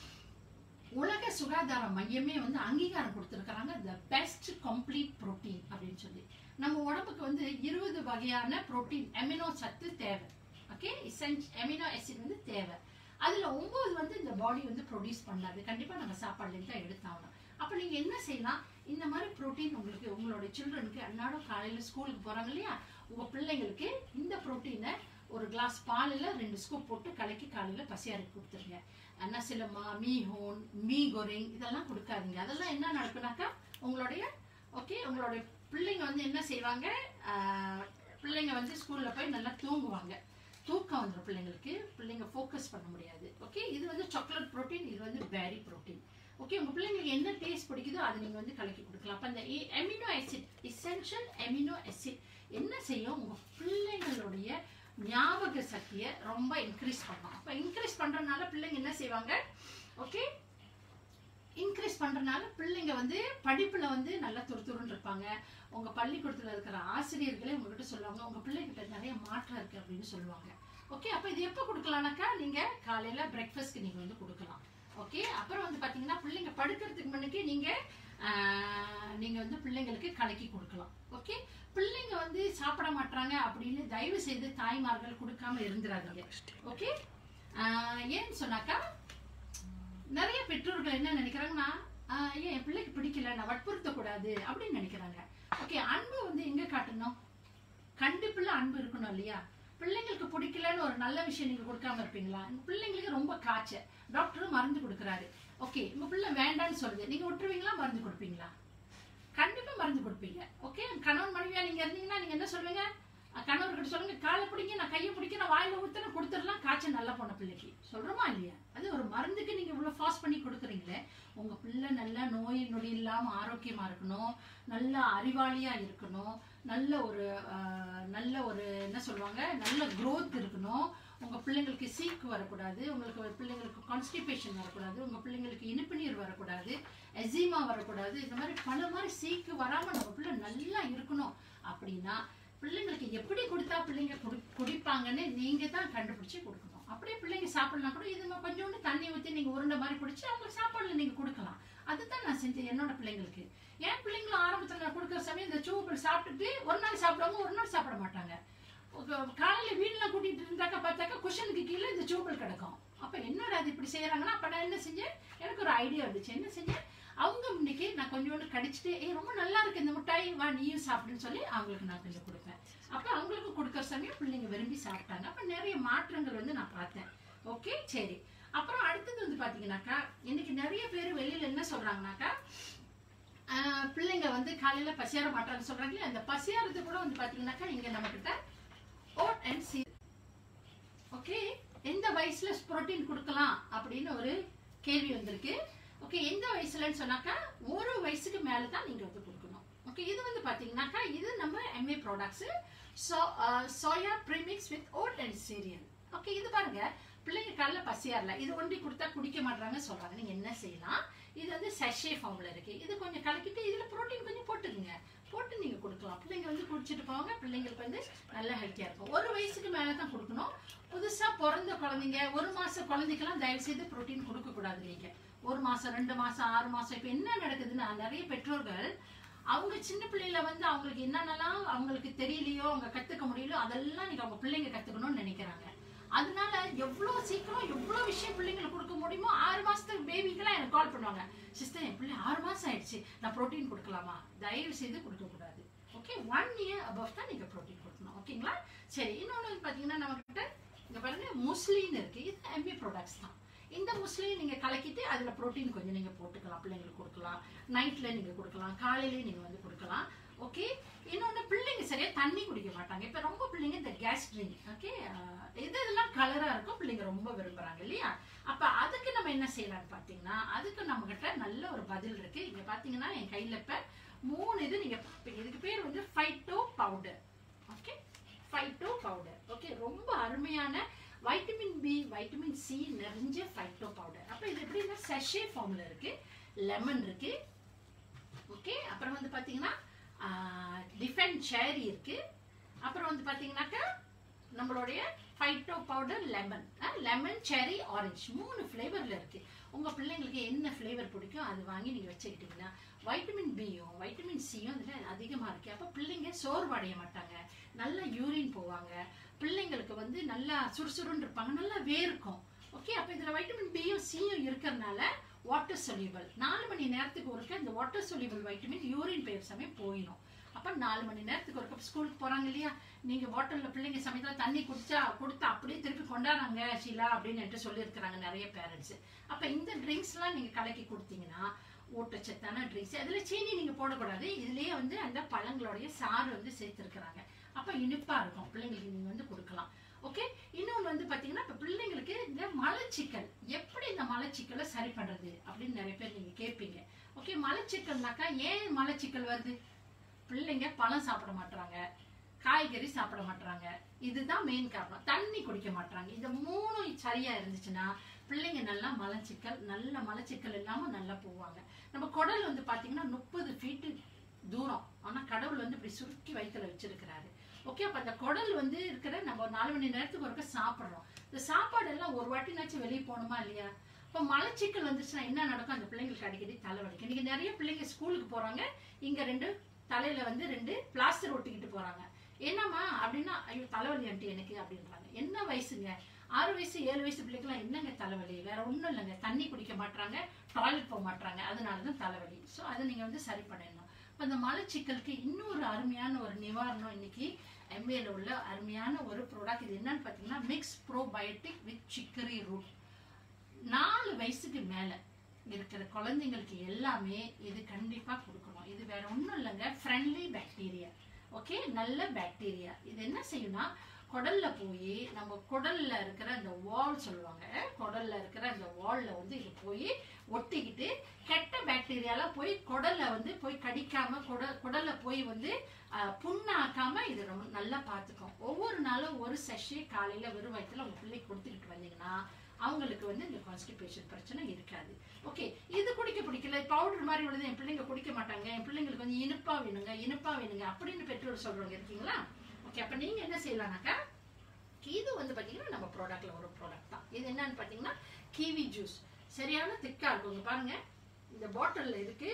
உலக சுகாதார மையமே வந்து அங்கீகாரம் கொடுத்துருக்காங்க த பெஸ்ட் கம்ப்ளீட் புரோட்டீன் அப்படின்னு சொல்லி நம்ம உடம்புக்கு வந்து இருபது வகையான புரோட்டீன் எமினோ சத்து தேவை ஓகே எமினோ ஆசிட் வந்து தேவை அதுல ஒன்பது வந்து இந்த பாடி வந்து ப்ரொடியூஸ் பண்ணாது கண்டிப்பா நம்ம சாப்பாடுலேருந்து தான் எடுத்தாகணும் அப்ப நீங்க என்ன செய்யலாம் இந்த மாதிரி புரோட்டீன் உங்களுக்கு உங்களோட சில்ட்ரனுக்கு அன்னாடம் காலையில ஸ்கூலுக்கு போறாங்க இல்லையா உங்க பிள்ளைங்களுக்கு இந்த புரோட்டீனை ஒரு கிளாஸ் பாலில் ரெண்டு ஸ்கூப் போட்டு கலக்கி காலையில பசியாரி கொடுத்துருங்க நசிலமா மீ ஹோன் மீ கொரிங் இதெல்லாம் கொடுக்காதீங்க அதெல்லாம் என்ன நடக்குனாக்கா உங்களுடைய ஓகே உங்களுடைய பிள்ளைங்க வந்து என்ன செய்வாங்க ஆஹ், பிள்ளைங்க வந்து ஸ்கூல்ல போய் நல்லா தூங்குவாங்க தூக்கம் வந்துடும் பிள்ளைங்களுக்கு பிள்ளைங்க ஃபோக்கஸ் பண்ண முடியாது ஓகே இது வந்து சாக்லேட் புரோட்டீன் இது வந்து பேரி புரோட்டீன் ஓகே உங்க பிள்ளைங்களுக்கு என்ன டேஸ்ட் பிடிக்குதோ அதை நீங்க வந்து கலக்கி கொடுக்கலாம் அப்ப அந்த amino acid essential amino acid என்ன செய்யும் உங்க பிள்ளைங்களுடைய ஞாபக சக்தியை ரொம்ப இன்க்ரீஸ் பண்ணும் அப்ப இன்க்ரீஸ் பண்றதுனால பிள்ளைங்க என்ன செய்வாங்க ஓகே இன்க்ரீஸ் பண்றதுனால பிள்ளைங்க வந்து படிப்புல வந்து நல்லா துருதுருன்னு இருப்பாங்க உங்க பள்ளிக்கூடத்துல இருக்கிற ஆசிரியர்களே உங்ககிட்ட சொல்லுவாங்க உங்க பிள்ளைகிட்ட நிறைய மாற்றம் இருக்கு அப்படின்னு சொல்லுவாங்க ஓகே அப்ப இது எப்போ கொடுக்கலாம்னாக்கா நீங்க காலையில பிரேக்ஃபாஸ்ட்க்கு நீங்க வந்து கொடுக்கலாம் ஓகே அப்புறம் வந்து பாத்தீங்கன்னா பிள்ளைங்க படுக்கிறதுக்கு முன்னுக்கு நீங்க ஆஹ், நீங்க வந்து பிள்ளைங்களுக்கு கலக்கி கொடுக்கலாம் ஓகே பிள்ளைங்க வந்து சாப்பிட மாட்டாங்க அப்படின்னு தயவு செய்து தாய்மார்கள் கொடுக்காம இருந்துடாதீங்க ஓகே ஏன்னு சொன்னாக்கா நிறைய பெற்றோர்கள் என்ன நினைக்கிறாங்கன்னா ஆஹ் ஏன் என் பிள்ளைக்கு பிடிக்கல நான் வற்புறுத்த கூடாது அப்படின்னு நினைக்கிறாங்க ஓகே அன்பு வந்து எங்க காட்டணும் கண்டிப்புல அன்பு இருக்கணும் இல்லையா பிள்ளைங்களுக்கு பிடிக்கலன்னு ஒரு நல்ல விஷயம் நீங்க கொடுக்காம இருப்பீங்களா உங்க பிள்ளைங்களுக்கு ரொம்ப காய்ச்ச டாக்டரும் மருந்து கொடுக்குறாரு ஓகே உங்க பிள்ளை வேண்டான்னு சொல்லுது நீங்க விட்டுருவீங்களா மருந்து கொடுப்பீங்களா கண்டிப்பா மருந்து கொடுப்பீங்க ஓகே கணவன் மனைவியா நீங்க இருந்தீங்கன்னா நீங்க என்ன சொல்லுவீங்க அஹ் கணவர்கிட்ட சொல்லுங்க காலை பிடிங்க நான் கையை பிடிக்க நான் வாயில ஊத்துன கொடுத்துடலாம் காய்ச்சல் நல்லா போன பிள்ளைக்கு சொல்றோமா இல்லையா அது ஒரு மருந்துக்கு நீங்க இவ்வளவு ஃபாஸ்ட் பண்ணி கொடுக்குறீங்களே உங்க பிள்ளை நல்லா நோய் நொடி இல்லாம ஆரோக்கியமா இருக்கணும் நல்ல அறிவாளியா இருக்கணும் நல்ல ஒரு அஹ், நல்ல ஒரு என்ன சொல்லுவாங்க நல்ல growth இருக்கணும் உங்க பிள்ளைங்களுக்கு சீக்கு வரக்கூடாது உங்களுக்கு ஒரு பிள்ளைங்களுக்கு கான்ஸ்டிபேஷன் வரக்கூடாது உங்க பிள்ளைங்களுக்கு இனிப்பு நீர் வரக்கூடாது எசிமா வரக்கூடாது இந்த மாதிரி பல மாதிரி சீக்கு வராம நம்ம பிள்ளை நல்லா இருக்கணும் அப்படின்னா பிள்ளைங்களுக்கு எப்படி கொடுத்தா பிள்ளைங்க குடி குடிப்பாங்கன்னு நீங்க தான் கண்டுபிடிச்சு கொடுக்கணும் அப்படியே பிள்ளைங்க சாப்பிடலாம் கூட இது நம்ம கொஞ்சோண்டு தண்ணி ஊற்றி நீங்க உருண்டை மாதிரி பிடிச்சி அவங்களுக்கு சாப்பாடுல நீங்க கொடுக்கலாம் அதுதான் நான் செஞ்சேன் என்னோட பிள்ளைங்களுக்கு என் பிள்ளைங்களும் ஆரம்பத்துல நான் கொடுக்குற சமயம் இந்த சூப்பிள் சாப்பிட்டுட்டு ஒரு நாள் சாப்பிடுவாங்க ஒரு நாள் சாப்பிட மாட்டாங்க உங்க- காலையில வீடுலாம் கூட்டிட்டு இருந்தாக்கா பார்த்தாக்கா குஷனுக்கு கீழே இந்த சூப்பல் கிடக்கும் அப்ப என்னடா அது இப்படி செய்யறாங்கன்னா அப்ப நான் என்ன செஞ்சேன் எனக்கு ஒரு ஐடியா இருந்துச்சு என்ன செஞ்சேன் அவங்க இன்னைக்கு நான் கொஞ்சோண்டு கடிச்சிட்டு ஏ ரொம்ப நல்லா இருக்கு இந்த மிட்டாய் வா நீயும் சாப்பிடுன்னு சொல்லி அவங்களுக்கு நான் கொஞ்சம் கொடுப்பேன் அப்ப அவங்களுக்கு கொடுக்குற சமயம் பிள்ளைங்க விரும்பி சாப்பிட்டாங்க அப்ப நிறைய மாற்றங்கள் வந்து நான் பார்த்தேன் ஓகே சரி அப்புறம் அடுத்தது வந்து பாத்தீங்கன்னாக்கா இன்னைக்கு நிறைய பேர் வெளியில என்ன சொல்றாங்கனாக்கா ஆஹ் பிள்ளைங்க வந்து காலையில பசியார மாட்டாங்கன்னு சொல்றாங்களே அந்த பசியாரது கூட வந்து பாத்தீங்கன்னாக்கா இங்க நம்ம கிட்ட ஓட் அண்ட் சீ ஓகே எந்த வயசுல புரோட்டீன் கொடுக்கலாம் அப்படின்னு ஒரு கேள்வி வந்திருக்கு ஓகே எந்த வயசுலன்னு சொன்னாக்கா ஒரு வயசுக்கு மேல தான் நீங்க வந்து கொடுக்கணும் ஓகே இது வந்து பாத்தீங்கன்னாக்கா இது நம்ம M A products soya premix with oat and cereal okay இது பாருங்க பிள்ளைங்க காலைல பசியாரல இது ஒண்டி கொடுத்தா குடிக்க மாட்டாங்கன்னு சொல்றாங்க நீங்க என்ன செய்யலாம் இது வந்து சஷே ஃபார்ம்ல இருக்கு இது கொஞ்சம் கலக்கிட்டு இதுல புரோட்டீன் கொஞ்சம் போட்டுக்குங்க போட்டு நீங்க கொடுக்கலாம் பிள்ளைங்க வந்து குடிச்சிட்டு போவாங்க பிள்ளைங்களுக்கு வந்து நல்ல ஹெல்த்தியா இருக்கும் ஒரு வயசுக்கு மேல தான் கொடுக்கணும் புதுசா பிறந்த குழந்தைங்க ஒரு மாச குழந்தைக்கெல்லாம் தயவு செய்து புரோட்டீன் கொடுக்க கூடாது நீங்க ஒரு மாசம் ரெண்டு மாசம் ஆறு மாசம் இப்ப என்ன நடக்குதுன்னா நிறைய பெற்றோர்கள் அவங்க சின்ன பிள்ளையில வந்து அவங்களுக்கு என்னென்னலாம் அவங்களுக்கு தெரியலையோ அவங்க கத்துக்க முடியலையோ அதெல்லாம் நீங்க அவங்க பிள்ளைங்க கத்துக்கணும்னு நினைக்கிறாங்க அதனால எவ்வளவு சீக்கிரம் எவ்வளவு விஷயம் பிள்ளைங்களுக்கு கொடுக்க முடியுமோ ஆறு மாசத்துக்கு பேபிக்கெல்லாம் எனக்கு கால் பண்ணுவாங்க சிஸ்டர் என் பிள்ளை ஆறு மாசம் ஆயிடுச்சு நான் புரோட்டீன் கொடுக்கலாமா தயவு செய்து கொடுக்க கூடாது ஓகே ஒன் இயர் அபவ் தான் நீங்க புரோட்டீன் கொடுக்கணும் ஓகேங்களா சரி இன்னொன்று பாத்தீங்கன்னா நம்ம கிட்ட இங்க பாருங்க முஸ்லின் இருக்கு இது எம்பி ப்ராடக்ட்ஸ் தான் இந்த முஸ்லிம் நீங்க கலக்கிட்டு அதுல புரோட்டீன் கொஞ்சம் நீங்க போட்டுக்கலாம் பிள்ளைங்களுக்கு கொடுக்கலாம் நைட்ல நீங்க கொடுக்கலாம் காலையிலயும் நீங்க வந்து கொடுக்கலாம் ஓகே இன்னொன்னு பிள்ளைங்க சரியா தண்ணி குடிக்க மாட்டாங்க இப்ப ரொம்ப பிள்ளைங்க இந்த கேஸ் ட்ரிங்க் ஓகே இது இதெல்லாம் கலரா இருக்கும் பிள்ளைங்க ரொம்ப விரும்புறாங்க இல்லையா அப்ப அதுக்கு நம்ம என்ன செய்யலாம்னு பாத்தீங்கன்னா அதுக்கு நம்ம கிட்ட நல்ல ஒரு பதில் இருக்கு இங்க பாத்தீங்கன்னா என் கையில இப்ப மூணு இது நீங்க பாப்பீங்க. இதுக்கு பேர் வந்து phyto powder okay phyto powder okay ரொம்ப அருமையான வைட்டமின் பி வைட்டமின் சி நிறைஞ்ச ஃபைட்டோ பவுடர் அப்ப இது எப்படின்னா செஷே ஃபார்ம்ல இருக்கு லெமன் இருக்கு ஓகே அப்புறம் வந்து பாத்தீங்கன்னா டிஃபெண்ட் சேரி இருக்கு அப்புறம் வந்து பாத்தீங்கன்னாக்கா நம்மளுடைய phyto powder lemon lemon cherry orange மூணு ஃப்ளேவர்ல இருக்கு உங்க பிள்ளைங்களுக்கு என்ன ஃப்ளேவர் பிடிக்கும் அது வாங்கி நீங்க வச்சுக்கிட்டீங்கன்னா வைட்டமின் பியும் வைட்டமின் சியும் இதுல அதிகமா இருக்கு அப்ப பிள்ளைங்க சோர்வடைய மாட்டாங்க நல்லா யூரின் போவாங்க பிள்ளைங்களுக்கு வந்து நல்லா சுறுசுறுன்னு இருப்பாங்க நல்லா வேர்க்கும் ஓகே அப்ப இதுல வைட்டமின் பியும் சியும் இருக்கிறதுனால வாட்டர் சொல்யூபிள் நாலு மணி நேரத்துக்கு ஒருக்க இந்த வாட்டர் சொல்யூபிள் வைட்டமின் யூரின் பெயர் சமயம் போயிடும் அப்ப நாலு மணி நேரத்துக்கு ஒரு கப் ஸ்கூலுக்கு போறாங்க இல்லையா நீங்க பாட்டில்ல பிள்ளைங்க சமயத்துல தண்ணி குடிச்சா கொடுத்தா அப்படியே திருப்பி கொண்டாடுறாங்க ஷீலா அப்படின்னு என்கிட்ட சொல்லியிருக்கிறாங்க நிறைய பேரண்ட்ஸ் அப்ப இந்த ட்ரிங்க்ஸ் எல்லாம் நீங்க கலக்கி கொடுத்தீங்கன்னா ஊட்டச்சத்தான ட்ரிங்க்ஸ் அதுல சீனி நீங்க போடக்கூடாது இதுலயே வந்து அந்த பழங்களுடைய சாறு வந்து சேர்த்திருக்கிறாங்க அப்ப இனிப்பா இருக்கும் பிள்ளைங்களுக்கு நீங்க வந்து கொடுக்கலாம் ஓகே இன்னொன்று வந்து பாத்தீங்கன்னா இப்ப பிள்ளைங்களுக்கு இந்த மலச்சிக்கல் எப்படி இந்த மலச்சிக்கலை சரி பண்றது அப்படின்னு நிறைய பேர் நீங்க கேட்பீங்க ஓகே மலச்சிக்கல்னாக்கா ஏன் மலச்சிக்கல் வருது பிள்ளைங்க பழம் சாப்பிட மாட்டாங்க காய்கறி சாப்பிட மாட்டாங்க இதுதான் மெயின் காரணம் தண்ணி குடிக்க மாட்டாங்க இந்த மூணும் சரியா இருந்துச்சுன்னா பிள்ளைங்க நல்லா மலச்சிக்கல் நல்ல மலச்சிக்கல் இல்லாம நல்லா போவாங்க நம்ம குடல் வந்து பாத்தீங்கன்னா முப்பது ஃபீட்டு தூரம் ஆனா கடவுள் வந்து இப்படி சுருக்கி வயித்துல வச்சிருக்கிறாரு ஓகே அப்ப அந்த குடல் வந்து இருக்கிற நம்ம ஒரு நாலு மணி நேரத்துக்கு ஒருக்க சாப்பிடுறோம் இந்த சாப்பாடு எல்லாம் ஒரு வாட்டினாச்சும் வெளியே போகணுமா இல்லையா இப்ப மலச்சிக்கல் வந்துச்சுன்னா என்ன நடக்கும் அந்த பிள்ளைங்களுக்கு அடிக்கடி தலைவலிக்கும் இன்னைக்கு நிறைய பிள்ளைங்க ஸ்கூலுக்கு போறாங்க இங்க ரெண்டு தலையில வந்து ரெண்டு பிளாஸ்டர் ஒட்டிக்கிட்டு போறாங்க என்னம்மா அப்படின்னா ஐயோ தலைவலி ஆண்டி எனக்கு அப்படின்றாங்க என்ன வயசுங்க ஆறு வயசு ஏழு வயசு பிள்ளைக்கெல்லாம் என்னங்க தலைவலி வேற ஒண்ணும் இல்லைங்க தண்ணி குடிக்க மாட்டாங்க டாய்லெட் போக மாட்டாங்க அதனாலதான் தலைவலி ஸோ அதை நீங்க வந்து சரி பண்ணிடணும் இப்போ இந்த மலச்சிக்கலுக்கு இன்னொரு அருமையான ஒரு நிவாரணம் இன்னைக்கு எம்ஏல உள்ள அருமையான ஒரு ப்ராடக்ட் இது என்னன்னு பார்த்தீங்கன்னா mix probiotic with chicory root நாலு வயசுக்கு மேல இருக்கிற குழந்தைங்களுக்கு எல்லாமே இது கண்டிப்பா கொடுக்கணும் இது வேற ஒண்ணும் இல்லைங்க ஃப்ரெண்ட்லி பாக்டீரியா ஓகே நல்ல பாக்டீரியா இது என்ன செய்யும்னா குடல்ல போய் நம்ம குடல்ல இருக்கிற அந்த வால் சொல்லுவாங்க குடல்ல இருக்கிற அந்த வால்ல வந்து இது போய் ஒட்டிக்கிட்டு கெட்ட பாக்டீரியால போய் குடல்ல வந்து போய் கடிக்காம குட குடல்ல போய் வந்து அஹ், புண்ணாக்காம இது ரொம்ப நல்லா பார்த்துக்கும் ஒவ்வொரு நாளும் ஒரு செஷே காலையில வெறும் வயிற்றுல உங்க பிள்ளைக்கு கொடுத்துக்கிட்டு வந்தீங்கன்னா அவங்களுக்கு வந்து இந்த கான்ஸ்டிபேஷன் பிரச்சனை இருக்காது ஓகே இது குடிக்க பிடிக்கல பவுடர் மாதிரி உள்ளது என் பிள்ளைங்க குடிக்க மாட்டாங்க என் பிள்ளைங்களுக்கு வந்து இனிப்பா வேணுங்க இனிப்பா வேணுங்க அப்படின்னு பெற்றோர் சொல்றவங்க இருக்கீங்களா ஓகே அப்ப நீங்க என்ன செய்யலாம்னாக்கா இது வந்து பாத்தீங்கன்னா நம்ம ப்ராடக்ட்ல ஒரு ப்ராடக்ட் தான் இது என்னன்னு பாத்தீங்கன்னா கிவி ஜூஸ் சரியான திக்கா இருக்கும் இங்க பாருங்க இந்த பாட்டில்ல இருக்கு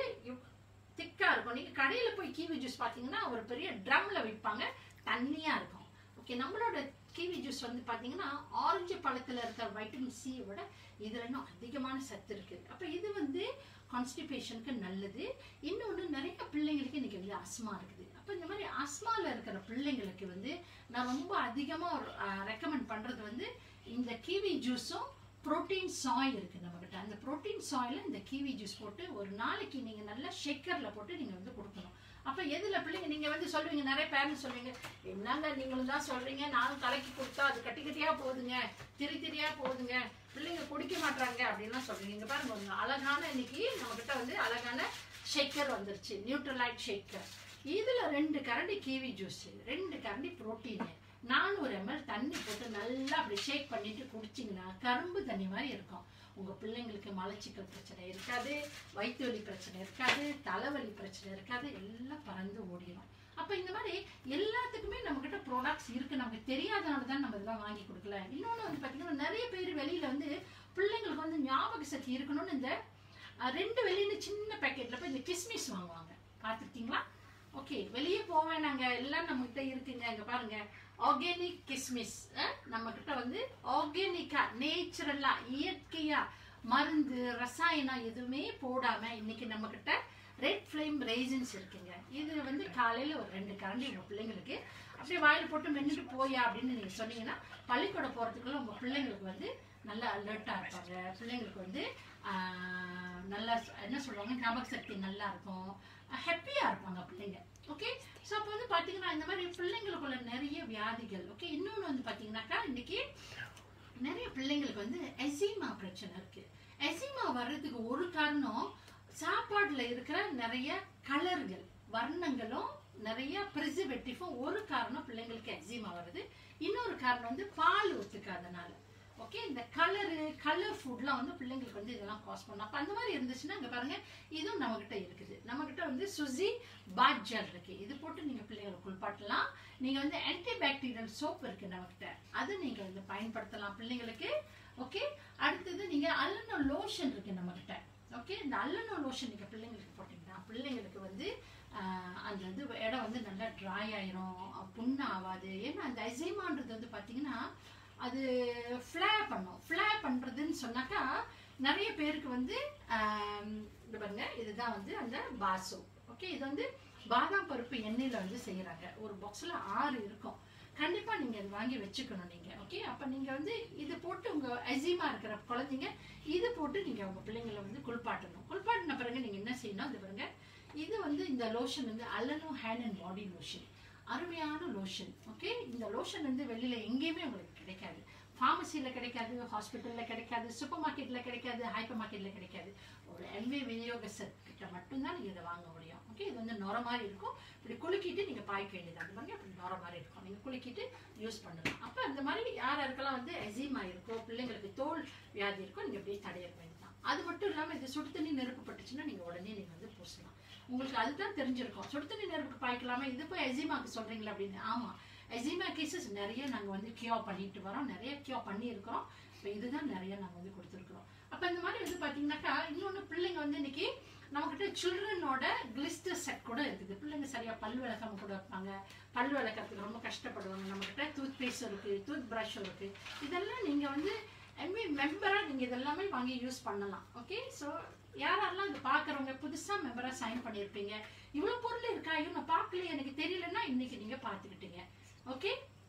திக்கா இருக்கும் நீங்க கடையில போய் கிவி ஜூஸ் பாத்தீங்கன்னா ஒரு பெரிய ட்ரம்ல விற்பாங்க தண்ணியா இருக்கும் ஓகே நம்மளோட கிவி ஜூஸ் வந்து பாத்தீங்கன்னா ஆரஞ்சு பழத்துல இருக்கிற வைட்டமின் சி விட இதுல இன்னும் அதிகமான சத்து இருக்கு அப்ப இது வந்து கான்ஸ்டிபேஷனுக்கு நல்லது இன்னொன்று நிறைய பிள்ளைங்களுக்கு இன்னைக்கு வந்து அஸ்மா இருக்குது அப்போ இந்த மாதிரி அஸ்மால இருக்கிற பிள்ளைங்களுக்கு வந்து நான் ரொம்ப அதிகமாக ரெக்கமெண்ட் பண்றது வந்து இந்த கிவி ஜூஸும் புரோட்டீன் சாய் இருக்கு நம்மகிட்ட அந்த புரோட்டீன் சாயில இந்த கிவி ஜூஸ் போட்டு ஒரு நாளைக்கு நீங்க நல்லா ஷேக்கர்ல போட்டு நீங்க வந்து கொடுக்கணும் அப்ப எதுல பிள்ளைங்க நீங்க வந்து சொல்லுவீங்க நிறைய பேரண்ட்ஸ் சொல்லுவீங்க என்னங்க நீங்களும் தான் சொல்றீங்க நானும் கலக்கி கொடுத்தா அது கட்டி கட்டியா போகுதுங்க திரி திரியா போகுதுங்க பிள்ளைங்க குடிக்க மாட்டாங்க அப்படின்லாம் சொல்றீங்க இங்க பாருங்க ஒரு அழகான இன்னைக்கு நம்ம கிட்ட வந்து அழகான ஷேக்கர் வந்துருச்சு நியூட்ரலைட் ஷேக்கர் இதுல ரெண்டு கரண்டி கிவி ஜூஸ் ரெண்டு கரண்டி புரோட்டீன் நானூறு எம்எல் தண்ணி போட்டு நல்லா அப்படி ஷேக் பண்ணிட்டு குடிச்சிங்கன்னா கரும்பு தண்ணி மாதிரி இருக்கும் உங்க பிள்ளைங்களுக்கு மலச்சிக்கல் பிரச்சனை இருக்காது வயிற்று வலி பிரச்சனை இருக்காது தலைவலி பிரச்சனை இருக்காது எல்லாம் பறந்து ஓடிடும் அப்ப இந்த மாதிரி எல்லாத்துக்குமே நம்ம கிட்ட ப்ராடக்ட்ஸ் இருக்கு நமக்கு தெரியாதனால தான் நம்ம இதெல்லாம் வாங்கி கொடுக்கல இன்னொன்னு வந்து பாத்தீங்கன்னா நிறைய பேர் வெளியில வந்து பிள்ளைங்களுக்கு வந்து ஞாபக சக்தி இருக்கணும்னு இந்த அஹ், ரெண்டு வெளியில சின்ன பேக்கெட்ல போய் இந்த கிஸ்மிஸ் வாங்குவாங்க பார்த்துருக்கீங்களா ஓகே வெளியே போக நாங்க எல்லாம் நம்ம கிட்ட இருக்குங்க இங்க பாருங்க ஆர்கானிக் கிஸ்மிஸ் நம்ம கிட்ட வந்து ஆர்கானிக்கா நேச்சுரலா இயற்கையா மருந்து ரசாயனம் எதுவுமே போடாம இன்னைக்கு நம்ம கிட்ட ரெட் ஃப்ளேம் ரேசின்ஸ் இருக்குங்க இது வந்து காலையில் ஒரு ரெண்டு கரண்டி உங்கள் பிள்ளைங்களுக்கு அப்படியே வாயில் போட்டு மென்னுட்டு போயா அப்படின்னு நீங்கள் சொன்னீங்கன்னா பள்ளிக்கூடம் போகிறதுக்குள்ள உங்கள் பிள்ளைங்களுக்கு வந்து நல்லா அலர்ட்டாக இருப்பாங்க பிள்ளைங்களுக்கு வந்து ஆஹ், நல்லா ச- என்ன சொல்லுவாங்க ஞாபக சக்தி நல்லா இருக்கும் ஹாப்பியாக இருப்பாங்க பிள்ளைங்க ஓகே ஸோ அப்போ வந்து பார்த்தீங்கன்னா இந்த மாதிரி பிள்ளைங்களுக்குள்ள நிறைய வியாதிகள் ஓகே இன்னொன்று வந்து பார்த்தீங்கன்னாக்கா இன்னைக்கு நிறைய பிள்ளைங்களுக்கு வந்து எசிமா பிரச்சனை இருக்கு எசிமா வர்றதுக்கு ஒரு காரணம் சாப்பாடுல இருக்கிற நிறைய கலர்கள் வர்ணங்களும் நிறைய ப்ரிசர்வேட்டிவும் ஒரு காரணம் பிள்ளைங்களுக்கு எக்ஸிமா வருது இன்னொரு காரணம் வந்து பால் ஒத்துக்காதனால ஓகே இந்த கலரு கலர் ஃபுட்லாம் வந்து பிள்ளைங்களுக்கு வந்து இதெல்லாம் காஸ் பண்ணும் அப்போ அந்த மாதிரி இருந்துச்சுன்னா இங்கே பாருங்க இதுவும் நம்மகிட்ட இருக்குது நம்மகிட்ட வந்து சுசி பாத் ஜெல் இருக்கு இது போட்டு நீங்கள் பிள்ளைங்களுக்கு குளிப்பாட்டலாம் நீங்கள் வந்து ஆன்டிபாக்டீரியல் சோப் இருக்கு நம்மகிட்ட அது நீங்கள் வந்து பயன்படுத்தலாம் பிள்ளைங்களுக்கு ஓகே அடுத்தது நீங்கள் அல்லனோ லோஷன் இருக்கு நம்மகிட்ட ஓகே இந்த அல்லனோ லோஷன் நீங்கள் பிள்ளைங்களுக்கு போட்டிங்கன்னா பிள்ளைங்களுக்கு வந்து ஆஹ், அந்த இது இடம் வந்து நல்லா ட்ரை ஆயிரும் புண்ணு ஆகாது ஏன்னா அந்த எசைமான்றது வந்து பார்த்தீங்கன்னா அது ஃப்ளே பண்ணும் ஃப்ளே பண்ணுறதுன்னு சொன்னாக்கா நிறைய பேருக்கு வந்து ஆம், இது பாருங்க இதுதான் வந்து அந்த பாசோ ஓகே இது வந்து பாதாம் பருப்பு எண்ணெயில் வந்து செய்கிறாங்க ஒரு பாக்ஸில் ஆறு இருக்கும் கண்டிப்பாக நீங்கள் இது வாங்கி வச்சுக்கணும் நீங்கள் ஓகே அப்போ நீங்கள் வந்து இது போட்டு உங்கள் எசிமா இருக்கிற குழந்தைங்க இது போட்டு நீங்கள் உங்கள் பிள்ளைங்களை வந்து குளிப்பாட்டணும் குளிப்பாட்டின பிறகு நீங்கள் என்ன செய்யணும் இது பாருங்க இது வந்து இந்த லோஷன் வந்து அல்லனோ ஹேண்ட் அண்ட் பாடி லோஷன் அருமையான லோஷன் ஓகே இந்த லோஷன் வந்து வெளியில எங்கேயுமே உங்களுக்கு கிடைக்காது ஃபார்மசியில் கிடைக்காது ஹாஸ்பிட்டலில் கிடைக்காது சூப்பர் மார்க்கெட்டில் கிடைக்காது ஹைப்பர் மார்க்கெட்டில் கிடைக்காது ஒரு எல்வி விநியோகஸ்தர் கிட்ட மட்டும்தான் நீங்கள் இதை வாங்க முடியும் ஓகே இது வந்து நுர மாதிரி இருக்கும் இப்படி குலுக்கிட்டு நீங்கள் பாய்க்க வேண்டியது அது பாருங்க அப்படி நுர மாதிரி இருக்கும் நீங்கள் குலுக்கிட்டு யூஸ் பண்ணலாம் அப்போ அந்த மாதிரி யார் யாருக்கெல்லாம் வந்து எசிமா இருக்கோ பிள்ளைங்களுக்கு தோல் வியாதி இருக்கோ நீங்கள் அப்படியே தடைய வேண்டியதான் அது மட்டும் இல்லாமல் இது சுடு தண்ணி நெருப்பு பட்டுச்சுன்னா நீங்கள் உடனே நீங்கள் வந்து பூசலாம் உங்களுக்கு அதுதான் தெரிஞ்சிருக்கும் சுடு தண்ணி நெருப்புக்கு பாய்க்கலாமா இது போய் எசிமாக்கு சொல்றீங்களா அப்படின்னு ஆமா எசிமா கேசஸ் நிறைய நாங்க வந்து கியூர் பண்ணிட்டு வரோம் நிறைய கியூர் பண்ணி இருக்கிறோம் இப்போ இதுதான் நிறைய நாங்க வந்து கொடுத்துருக்குறோம் அப்ப இந்த மாதிரி வந்து பாத்தீங்கன்னாக்கா இன்னொன்னு பிள்ளைங்க வந்து இன்னைக்கு நம்மகிட்ட சில்ட்ரனோட கிளிஸ்டர் செட் கூட இருக்குது பிள்ளைங்க சரியா பல் விளக்காம கூட இருப்பாங்க பல் விளக்கறதுக்கு ரொம்ப கஷ்டப்படுவாங்க நம்மகிட்ட டூத் பேஸ்ட் இருக்கு டூத் ப்ரஷ் இருக்கு இதெல்லாம் நீங்க வந்து எம்ஏ மெம்பரா நீங்க இதெல்லாமே வாங்கி யூஸ் பண்ணலாம் ஓகே ஸோ யாரெல்லாம் இது பார்க்குறவங்க புதுசா மெம்பரா சைன் பண்ணியிருப்பீங்க இவ்வளோ பொருள் இருக்கா ஐயோ நான் பார்க்கல எனக்கு தெரியலன்னா இன்னைக்கு நீங்க பார்த்துக்கிட்டீங்க ஓகே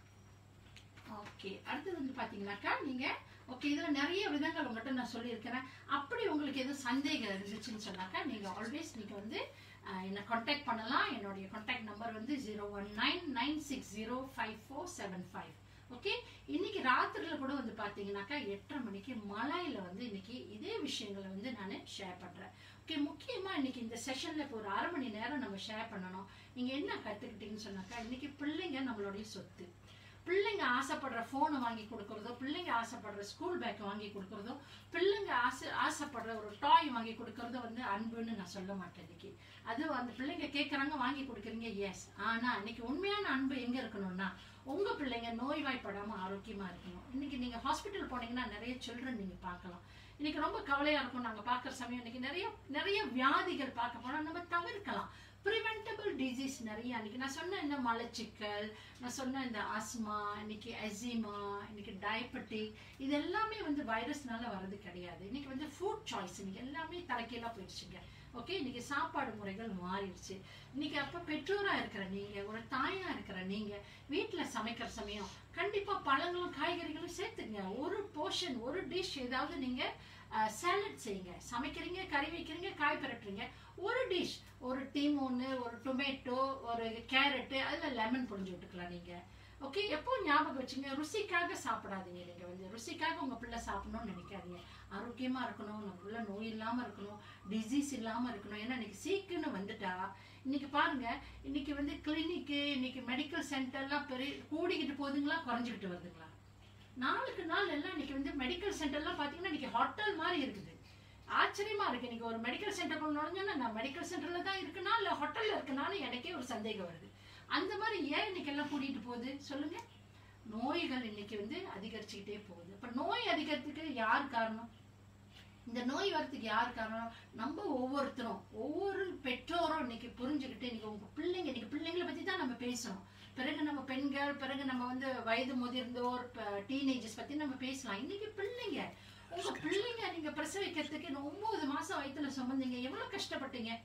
ஓகே அடுத்தது வந்து பாத்தீங்கன்னாக்கா நீங்க ஓகே இதுல நிறைய விதங்கள் உங்கள்கிட்ட நான் சொல்லியிருக்கிறேன் அப்படி உங்களுக்கு எதுவும் சந்தேகம் இருந்துச்சுன்னு சொன்னாக்கா நீங்க ஆல்வேஸ் நீங்க வந்து அஹ், என்னை காண்டாக்ட் பண்ணலாம் என்னுடைய காண்டாக்ட் நம்பர் வந்து zero one nine nine six zero five four seven five okay இன்னைக்கு ராத்திரில கூட வந்து பாத்தீங்கன்னாக்கா எட்டரை மணிக்கு மலையில வந்து இன்னைக்கு இதே விஷயங்களை வந்து நான் ஷேர் பண்றேன் ஓகே முக்கியமா இன்னைக்கு இந்த செஷன்ல இப்போ ஒரு அரை மணி நேரம் நம்ம ஷேர் பண்ணணும் நீங்க என்ன கத்துக்கிட்டீங்கன்னு சொன்னாக்கா இன்னைக்கு பிள்ளைங்க நம்மளுடைய சொத்து பிள்ளைங்க ஆசைப்படுற ஃபோனை வாங்கி கொடுக்கறதோ பிள்ளைங்க ஆசைப்படுற ஸ்கூல் பேக் வாங்கி கொடுக்கறதோ பிள்ளைங்க ஆசை ஆசைப்படுற ஒரு டாய் வாங்கி கொடுக்கறதோ வந்து அன்புன்னு நான் சொல்ல மாட்டேன் இன்னைக்கு அது அந்த பிள்ளைங்க கேட்குறாங்க வாங்கி கொடுக்குறீங்க எஸ் ஆனா இன்னைக்கு உண்மையான அன்பு எங்க இருக்கணும்னா உங்க பிள்ளைங்க நோய்வாய்ப்படாம ஆரோக்கியமா இருக்கணும் இன்னைக்கு நீங்க ஹாஸ்பிட்டல் போனீங்கன்னா நிறைய சில்ட்ரன் நீங்க பார்க்கலாம் இன்னைக்கு ரொம்ப கவலையா இருக்கும் நாங்க பார்க்குற சமயம் இன்னைக்கு நிறைய நிறைய வியாதிகள் பார்க்க போனா நம்ம தவிர்க்கலாம் ப்ரிவென்டபிள் டிசீஸ் நிறைய அன்னைக்கு நான் சொன்ன இந்த மலச்சிக்கல் நான் சொன்ன இந்த ஆஸ்மா இன்னைக்கு எசிமா இன்னைக்கு டயபெட்டிக் இது எல்லாமே வந்து வைரஸ்னால வர்றது கிடையாது இன்னைக்கு வந்து ஃபுட் சாய்ஸ் இன்னைக்கு எல்லாமே தலைக்கீழா போயிடுச்சுங்க ஓகே இன்னைக்கு சாப்பாடு முறைகள் மாறிடுச்சு இன்னைக்கு அப்ப பெற்றோரா இருக்கிற நீங்க ஒரு தாயா இருக்கிற நீங்க வீட்டுல சமைக்கிற சமயம் கண்டிப்பா பழங்களும் காய்கறிகளும் சேர்த்துங்க ஒரு போர்ஷன் ஒரு டிஷ் ஏதாவது நீங்க சாலட் செய்யுங்க சமைக்கிறீங்க கறி வைக்கிறீங்க காய் பரட்டுறீங்க ஒரு டிஷ் ஒரு டீமோன்னு ஒரு டொமேட்டோ ஒரு கேரட்டு அதில் லெமன் புழிஞ்சு விட்டுக்கலாம் நீங்க ஓகே எப்போ ஞாபகம் வச்சுங்க ருசிக்காக சாப்பிடாதீங்க நீங்க வந்து ருசிக்காக உங்க பிள்ளை சாப்பிடணும்னு நினைக்காதீங்க ஆரோக்கியமா இருக்கணும் நம்ம பிள்ளை நோய் இல்லாம இருக்கணும் டிசீஸ் இல்லாம இருக்கணும் ஏன்னா இன்னைக்கு சீக்குன்னு வந்துட்டா இன்னைக்கு பாருங்க இன்னைக்கு வந்து கிளினிக்கு இன்னைக்கு மெடிக்கல் சென்டர்லாம் பெரிய கூடிக்கிட்டு போகுதுங்களா குறைஞ்சிக்கிட்டு வருதுங்களா நாளுக்கு நாள் எல்லாம் இன்னைக்கு வந்து மெடிக்கல் சென்டர்லாம் பாத்தீங்கன்னா இன்னைக்கு ஹோட்டல் மாதிரி இருக்குது ஆச்சரியமா இருக்கு இன்னைக்கு ஒரு மெடிக்கல் சென்டர் நுழைஞ்சோன்னா நான் மெடிக்கல் சென்டர்ல தான் இருக்குனா இல்ல ஹோட்டல்ல இருக்குனான்னு எனக்கே ஒரு சந்தேகம் வருது அந்த மாதிரி ஏன் இன்னைக்கு எல்லாம் கூட்டிட்டு போகுது சொல்லுங்க நோய்கள் இன்னைக்கு வந்து அதிகரிச்சுக்கிட்டே போகுது அப்ப நோய் அதிகரித்துக்கு யார் காரணம் இந்த நோய் வரத்துக்கு யார் காரணம் நம்ம ஒவ்வொருத்தரும் ஒவ்வொரு பெற்றோரும் இன்னைக்கு புரிஞ்சுக்கிட்டு இன்னைக்கு உங்க பிள்ளைங்க இன்னைக்கு பிள்ளைங்களை பத்தி தான் நம்ம பேசணும் பிறகு நம்ம பெண்கள் பிறகு நம்ம வந்து வயது முதிர்ந்தோர் டீனேஜர்ஸ் பத்தி நம்ம பேசலாம் இன்னைக்கு பிள்ளைங்க உங்க பிள்ளைங்க நீங்க பிரசவிக்கிறதுக்கு இன்னும் ஒன்பது மாசம் வயித்துல சுமந்தீங்க எவ்வளவு கஷ்டப்பட்டீங்க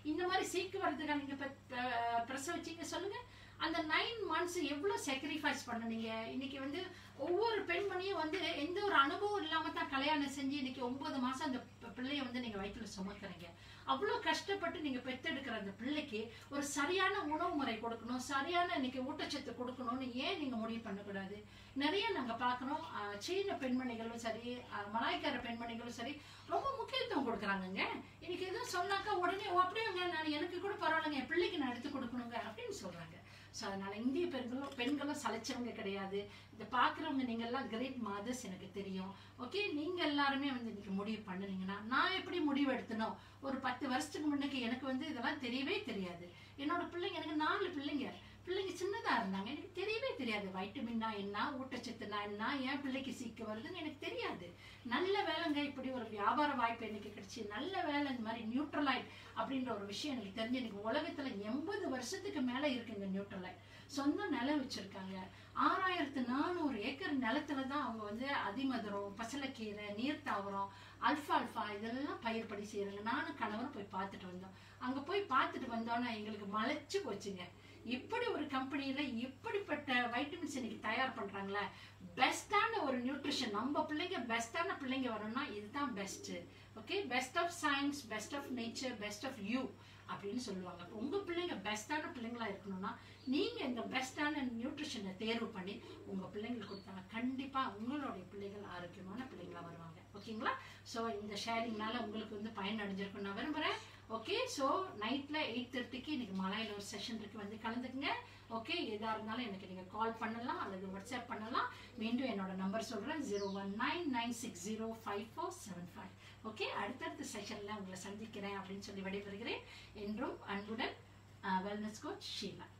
இந்த மாதிரி சீக்கு வரதுக்காக நீங்க பெ- பெ- பிரசவிச்சீங்க சொல்லுங்க அந்த நைன் மந்த்ஸ் எவ்வளவு சாக்ரிஃபைஸ் பண்ணீங்க இன்னைக்கு வந்து ஒவ்வொரு பெண்மணியும் வந்து எந்த ஒரு அனுபவம் இல்லாம தான் கல்யாணம் செஞ்சு இன்னைக்கு ஒன்பது மாசம் அந்த பி- பிள்ளைய வந்து நீங்க வயிற்றுல சுமக்குறீங்க அவ்வளவு கஷ்டப்பட்டு நீங்க பெத்தெடுக்கிற அந்த பிள்ளைக்கு ஒரு சரியான உணவு முறை கொடுக்கணும் சரியான இன்னைக்கு ஊட்டச்சத்து கொடுக்கணும்னு ஏன் நீங்க முடிவு பண்ணக்கூடாது நிறைய நாங்க பார்க்கறோம் அஹ், சீன பெண்மணிகளும் சரி அஹ், மலாய்க்கார பெண்மணிகளும் சரி ரொம்ப முக்கியத்துவம் கொடுக்குறாங்கங்க இன்னைக்கு எதுவும் சொன்னாக்கா உடனே "ஓ, அப்படியேங்க நான் எனக்கு கூட பரவாயில்லைங்க என் பிள்ளைக்கு நான் எடுத்து கொடுக்கணுங்க அப்படின்னு சொல்றாங்க ஸோ அதனால இந்திய பெண்களும் பெண்களும் சலைச்சவங்க கிடையாது இதை பார்க்குறவங்க நீங்க எல்லாம் கிரேட் மாதர்ஸ் எனக்கு தெரியும் ஓகே நீங்க எல்லாருமே வந்து இன்னைக்கு முடிவு பண்ணுனீங்கன்னா நான் எப்படி முடிவு எடுத்தனோ ஒரு பத்து வருஷத்துக்கு முன்னுக்கு எனக்கு வந்து இதெல்லாம் தெரியவே தெரியாது என்னோட பிள்ளைங்க எனக்கு நாலு பிள்ளைங்க பிள்ளைங்க சின்னதா இருந்தாங்க எனக்கு தெரியவே தெரியாது வைட்டமின்னா என்ன ஊட்டச்சத்துனா என்ன என் பிள்ளைக்கு சீக்கு வருதுன்னு எனக்கு தெரியாது நல்ல வேலைங்க இப்படி ஒரு வியாபார வாய்ப்பு எனக்கு கிடைச்சி நல்ல வேலை இந்த மாதிரி நியூட்ரலைட் அப்படின்ற ஒரு விஷயம் எனக்கு தெரிஞ்சு எனக்கு உலகத்துல எண்பது வருஷத்துக்கு மேல இருக்குங்க நியூட்ரலைட் சொந்த நிலம் வச்சிருக்காங்க ஆறாயிரத்து நானூறு ஏக்கர் நிலத்துல தான் அவங்க வந்து அதிமதுரம் பசலக்கீரை நீர்த்தாவரம் அல்ஃபா அல்ஃபா இதெல்லாம் பயிர்படி செய்யறாங்க நானும் கணவரும் போய் பார்த்துட்டு வந்தோம் அங்க போய் பார்த்துட்டு வந்தோன்னா எங்களுக்கு மலைச்சு போச்சுங்க இப்படி ஒரு கம்பெனியில இப்படிப்பட்ட வைட்டமின்ஸ் இன்னைக்கு தயார் பண்றாங்களே பெஸ்டான ஒரு நியூட்ரிஷன் நம்ம பிள்ளைங்க பெஸ்டான பிள்ளைங்க வரணும்னா இதுதான் best okay best of science best of nature best of you அப்படின்னு சொல்லுவாங்க அப்ப உங்க பிள்ளைங்க பெஸ்டான பிள்ளைங்களா இருக்கணும்னா நீங்க இந்த பெஸ்டான நியூட்ரிஷனை தேர்வு பண்ணி உங்க பிள்ளைங்களுக்கு கொடுத்தாங்க கண்டிப்பா உங்களுடைய பிள்ளைகள் ஆரோக்கியமான பிள்ளைங்களா வருவாங்க ஓகேங்களா ஸோ இந்த ஷேரிங்னால உங்களுக்கு வந்து பயன் அடைஞ்சிருக்கும் நான் விரும்புறேன் ஓகே ஸோ நைட்ல எயிட் தேர்ட்டிக்கு இன்னைக்கு மலையில ஒரு செஷன் இருக்கு வந்து கலந்துக்குங்க ஓகே எதா இருந்தாலும் எனக்கு நீங்க கால் பண்ணலாம் அல்லது வாட்ஸ்அப் பண்ணலாம் மீண்டும் என்னோட நம்பர் சொல்றேன் zero one nine nine six zero five four seven five okay அடுத்தடுத்த செஷன்ல உங்களை சந்திக்கிறேன் அப்படின்னு சொல்லி விடைபெறுகிறேன் என்றும் அன்புடன் வெல்னஸ் கோச் ஷீலா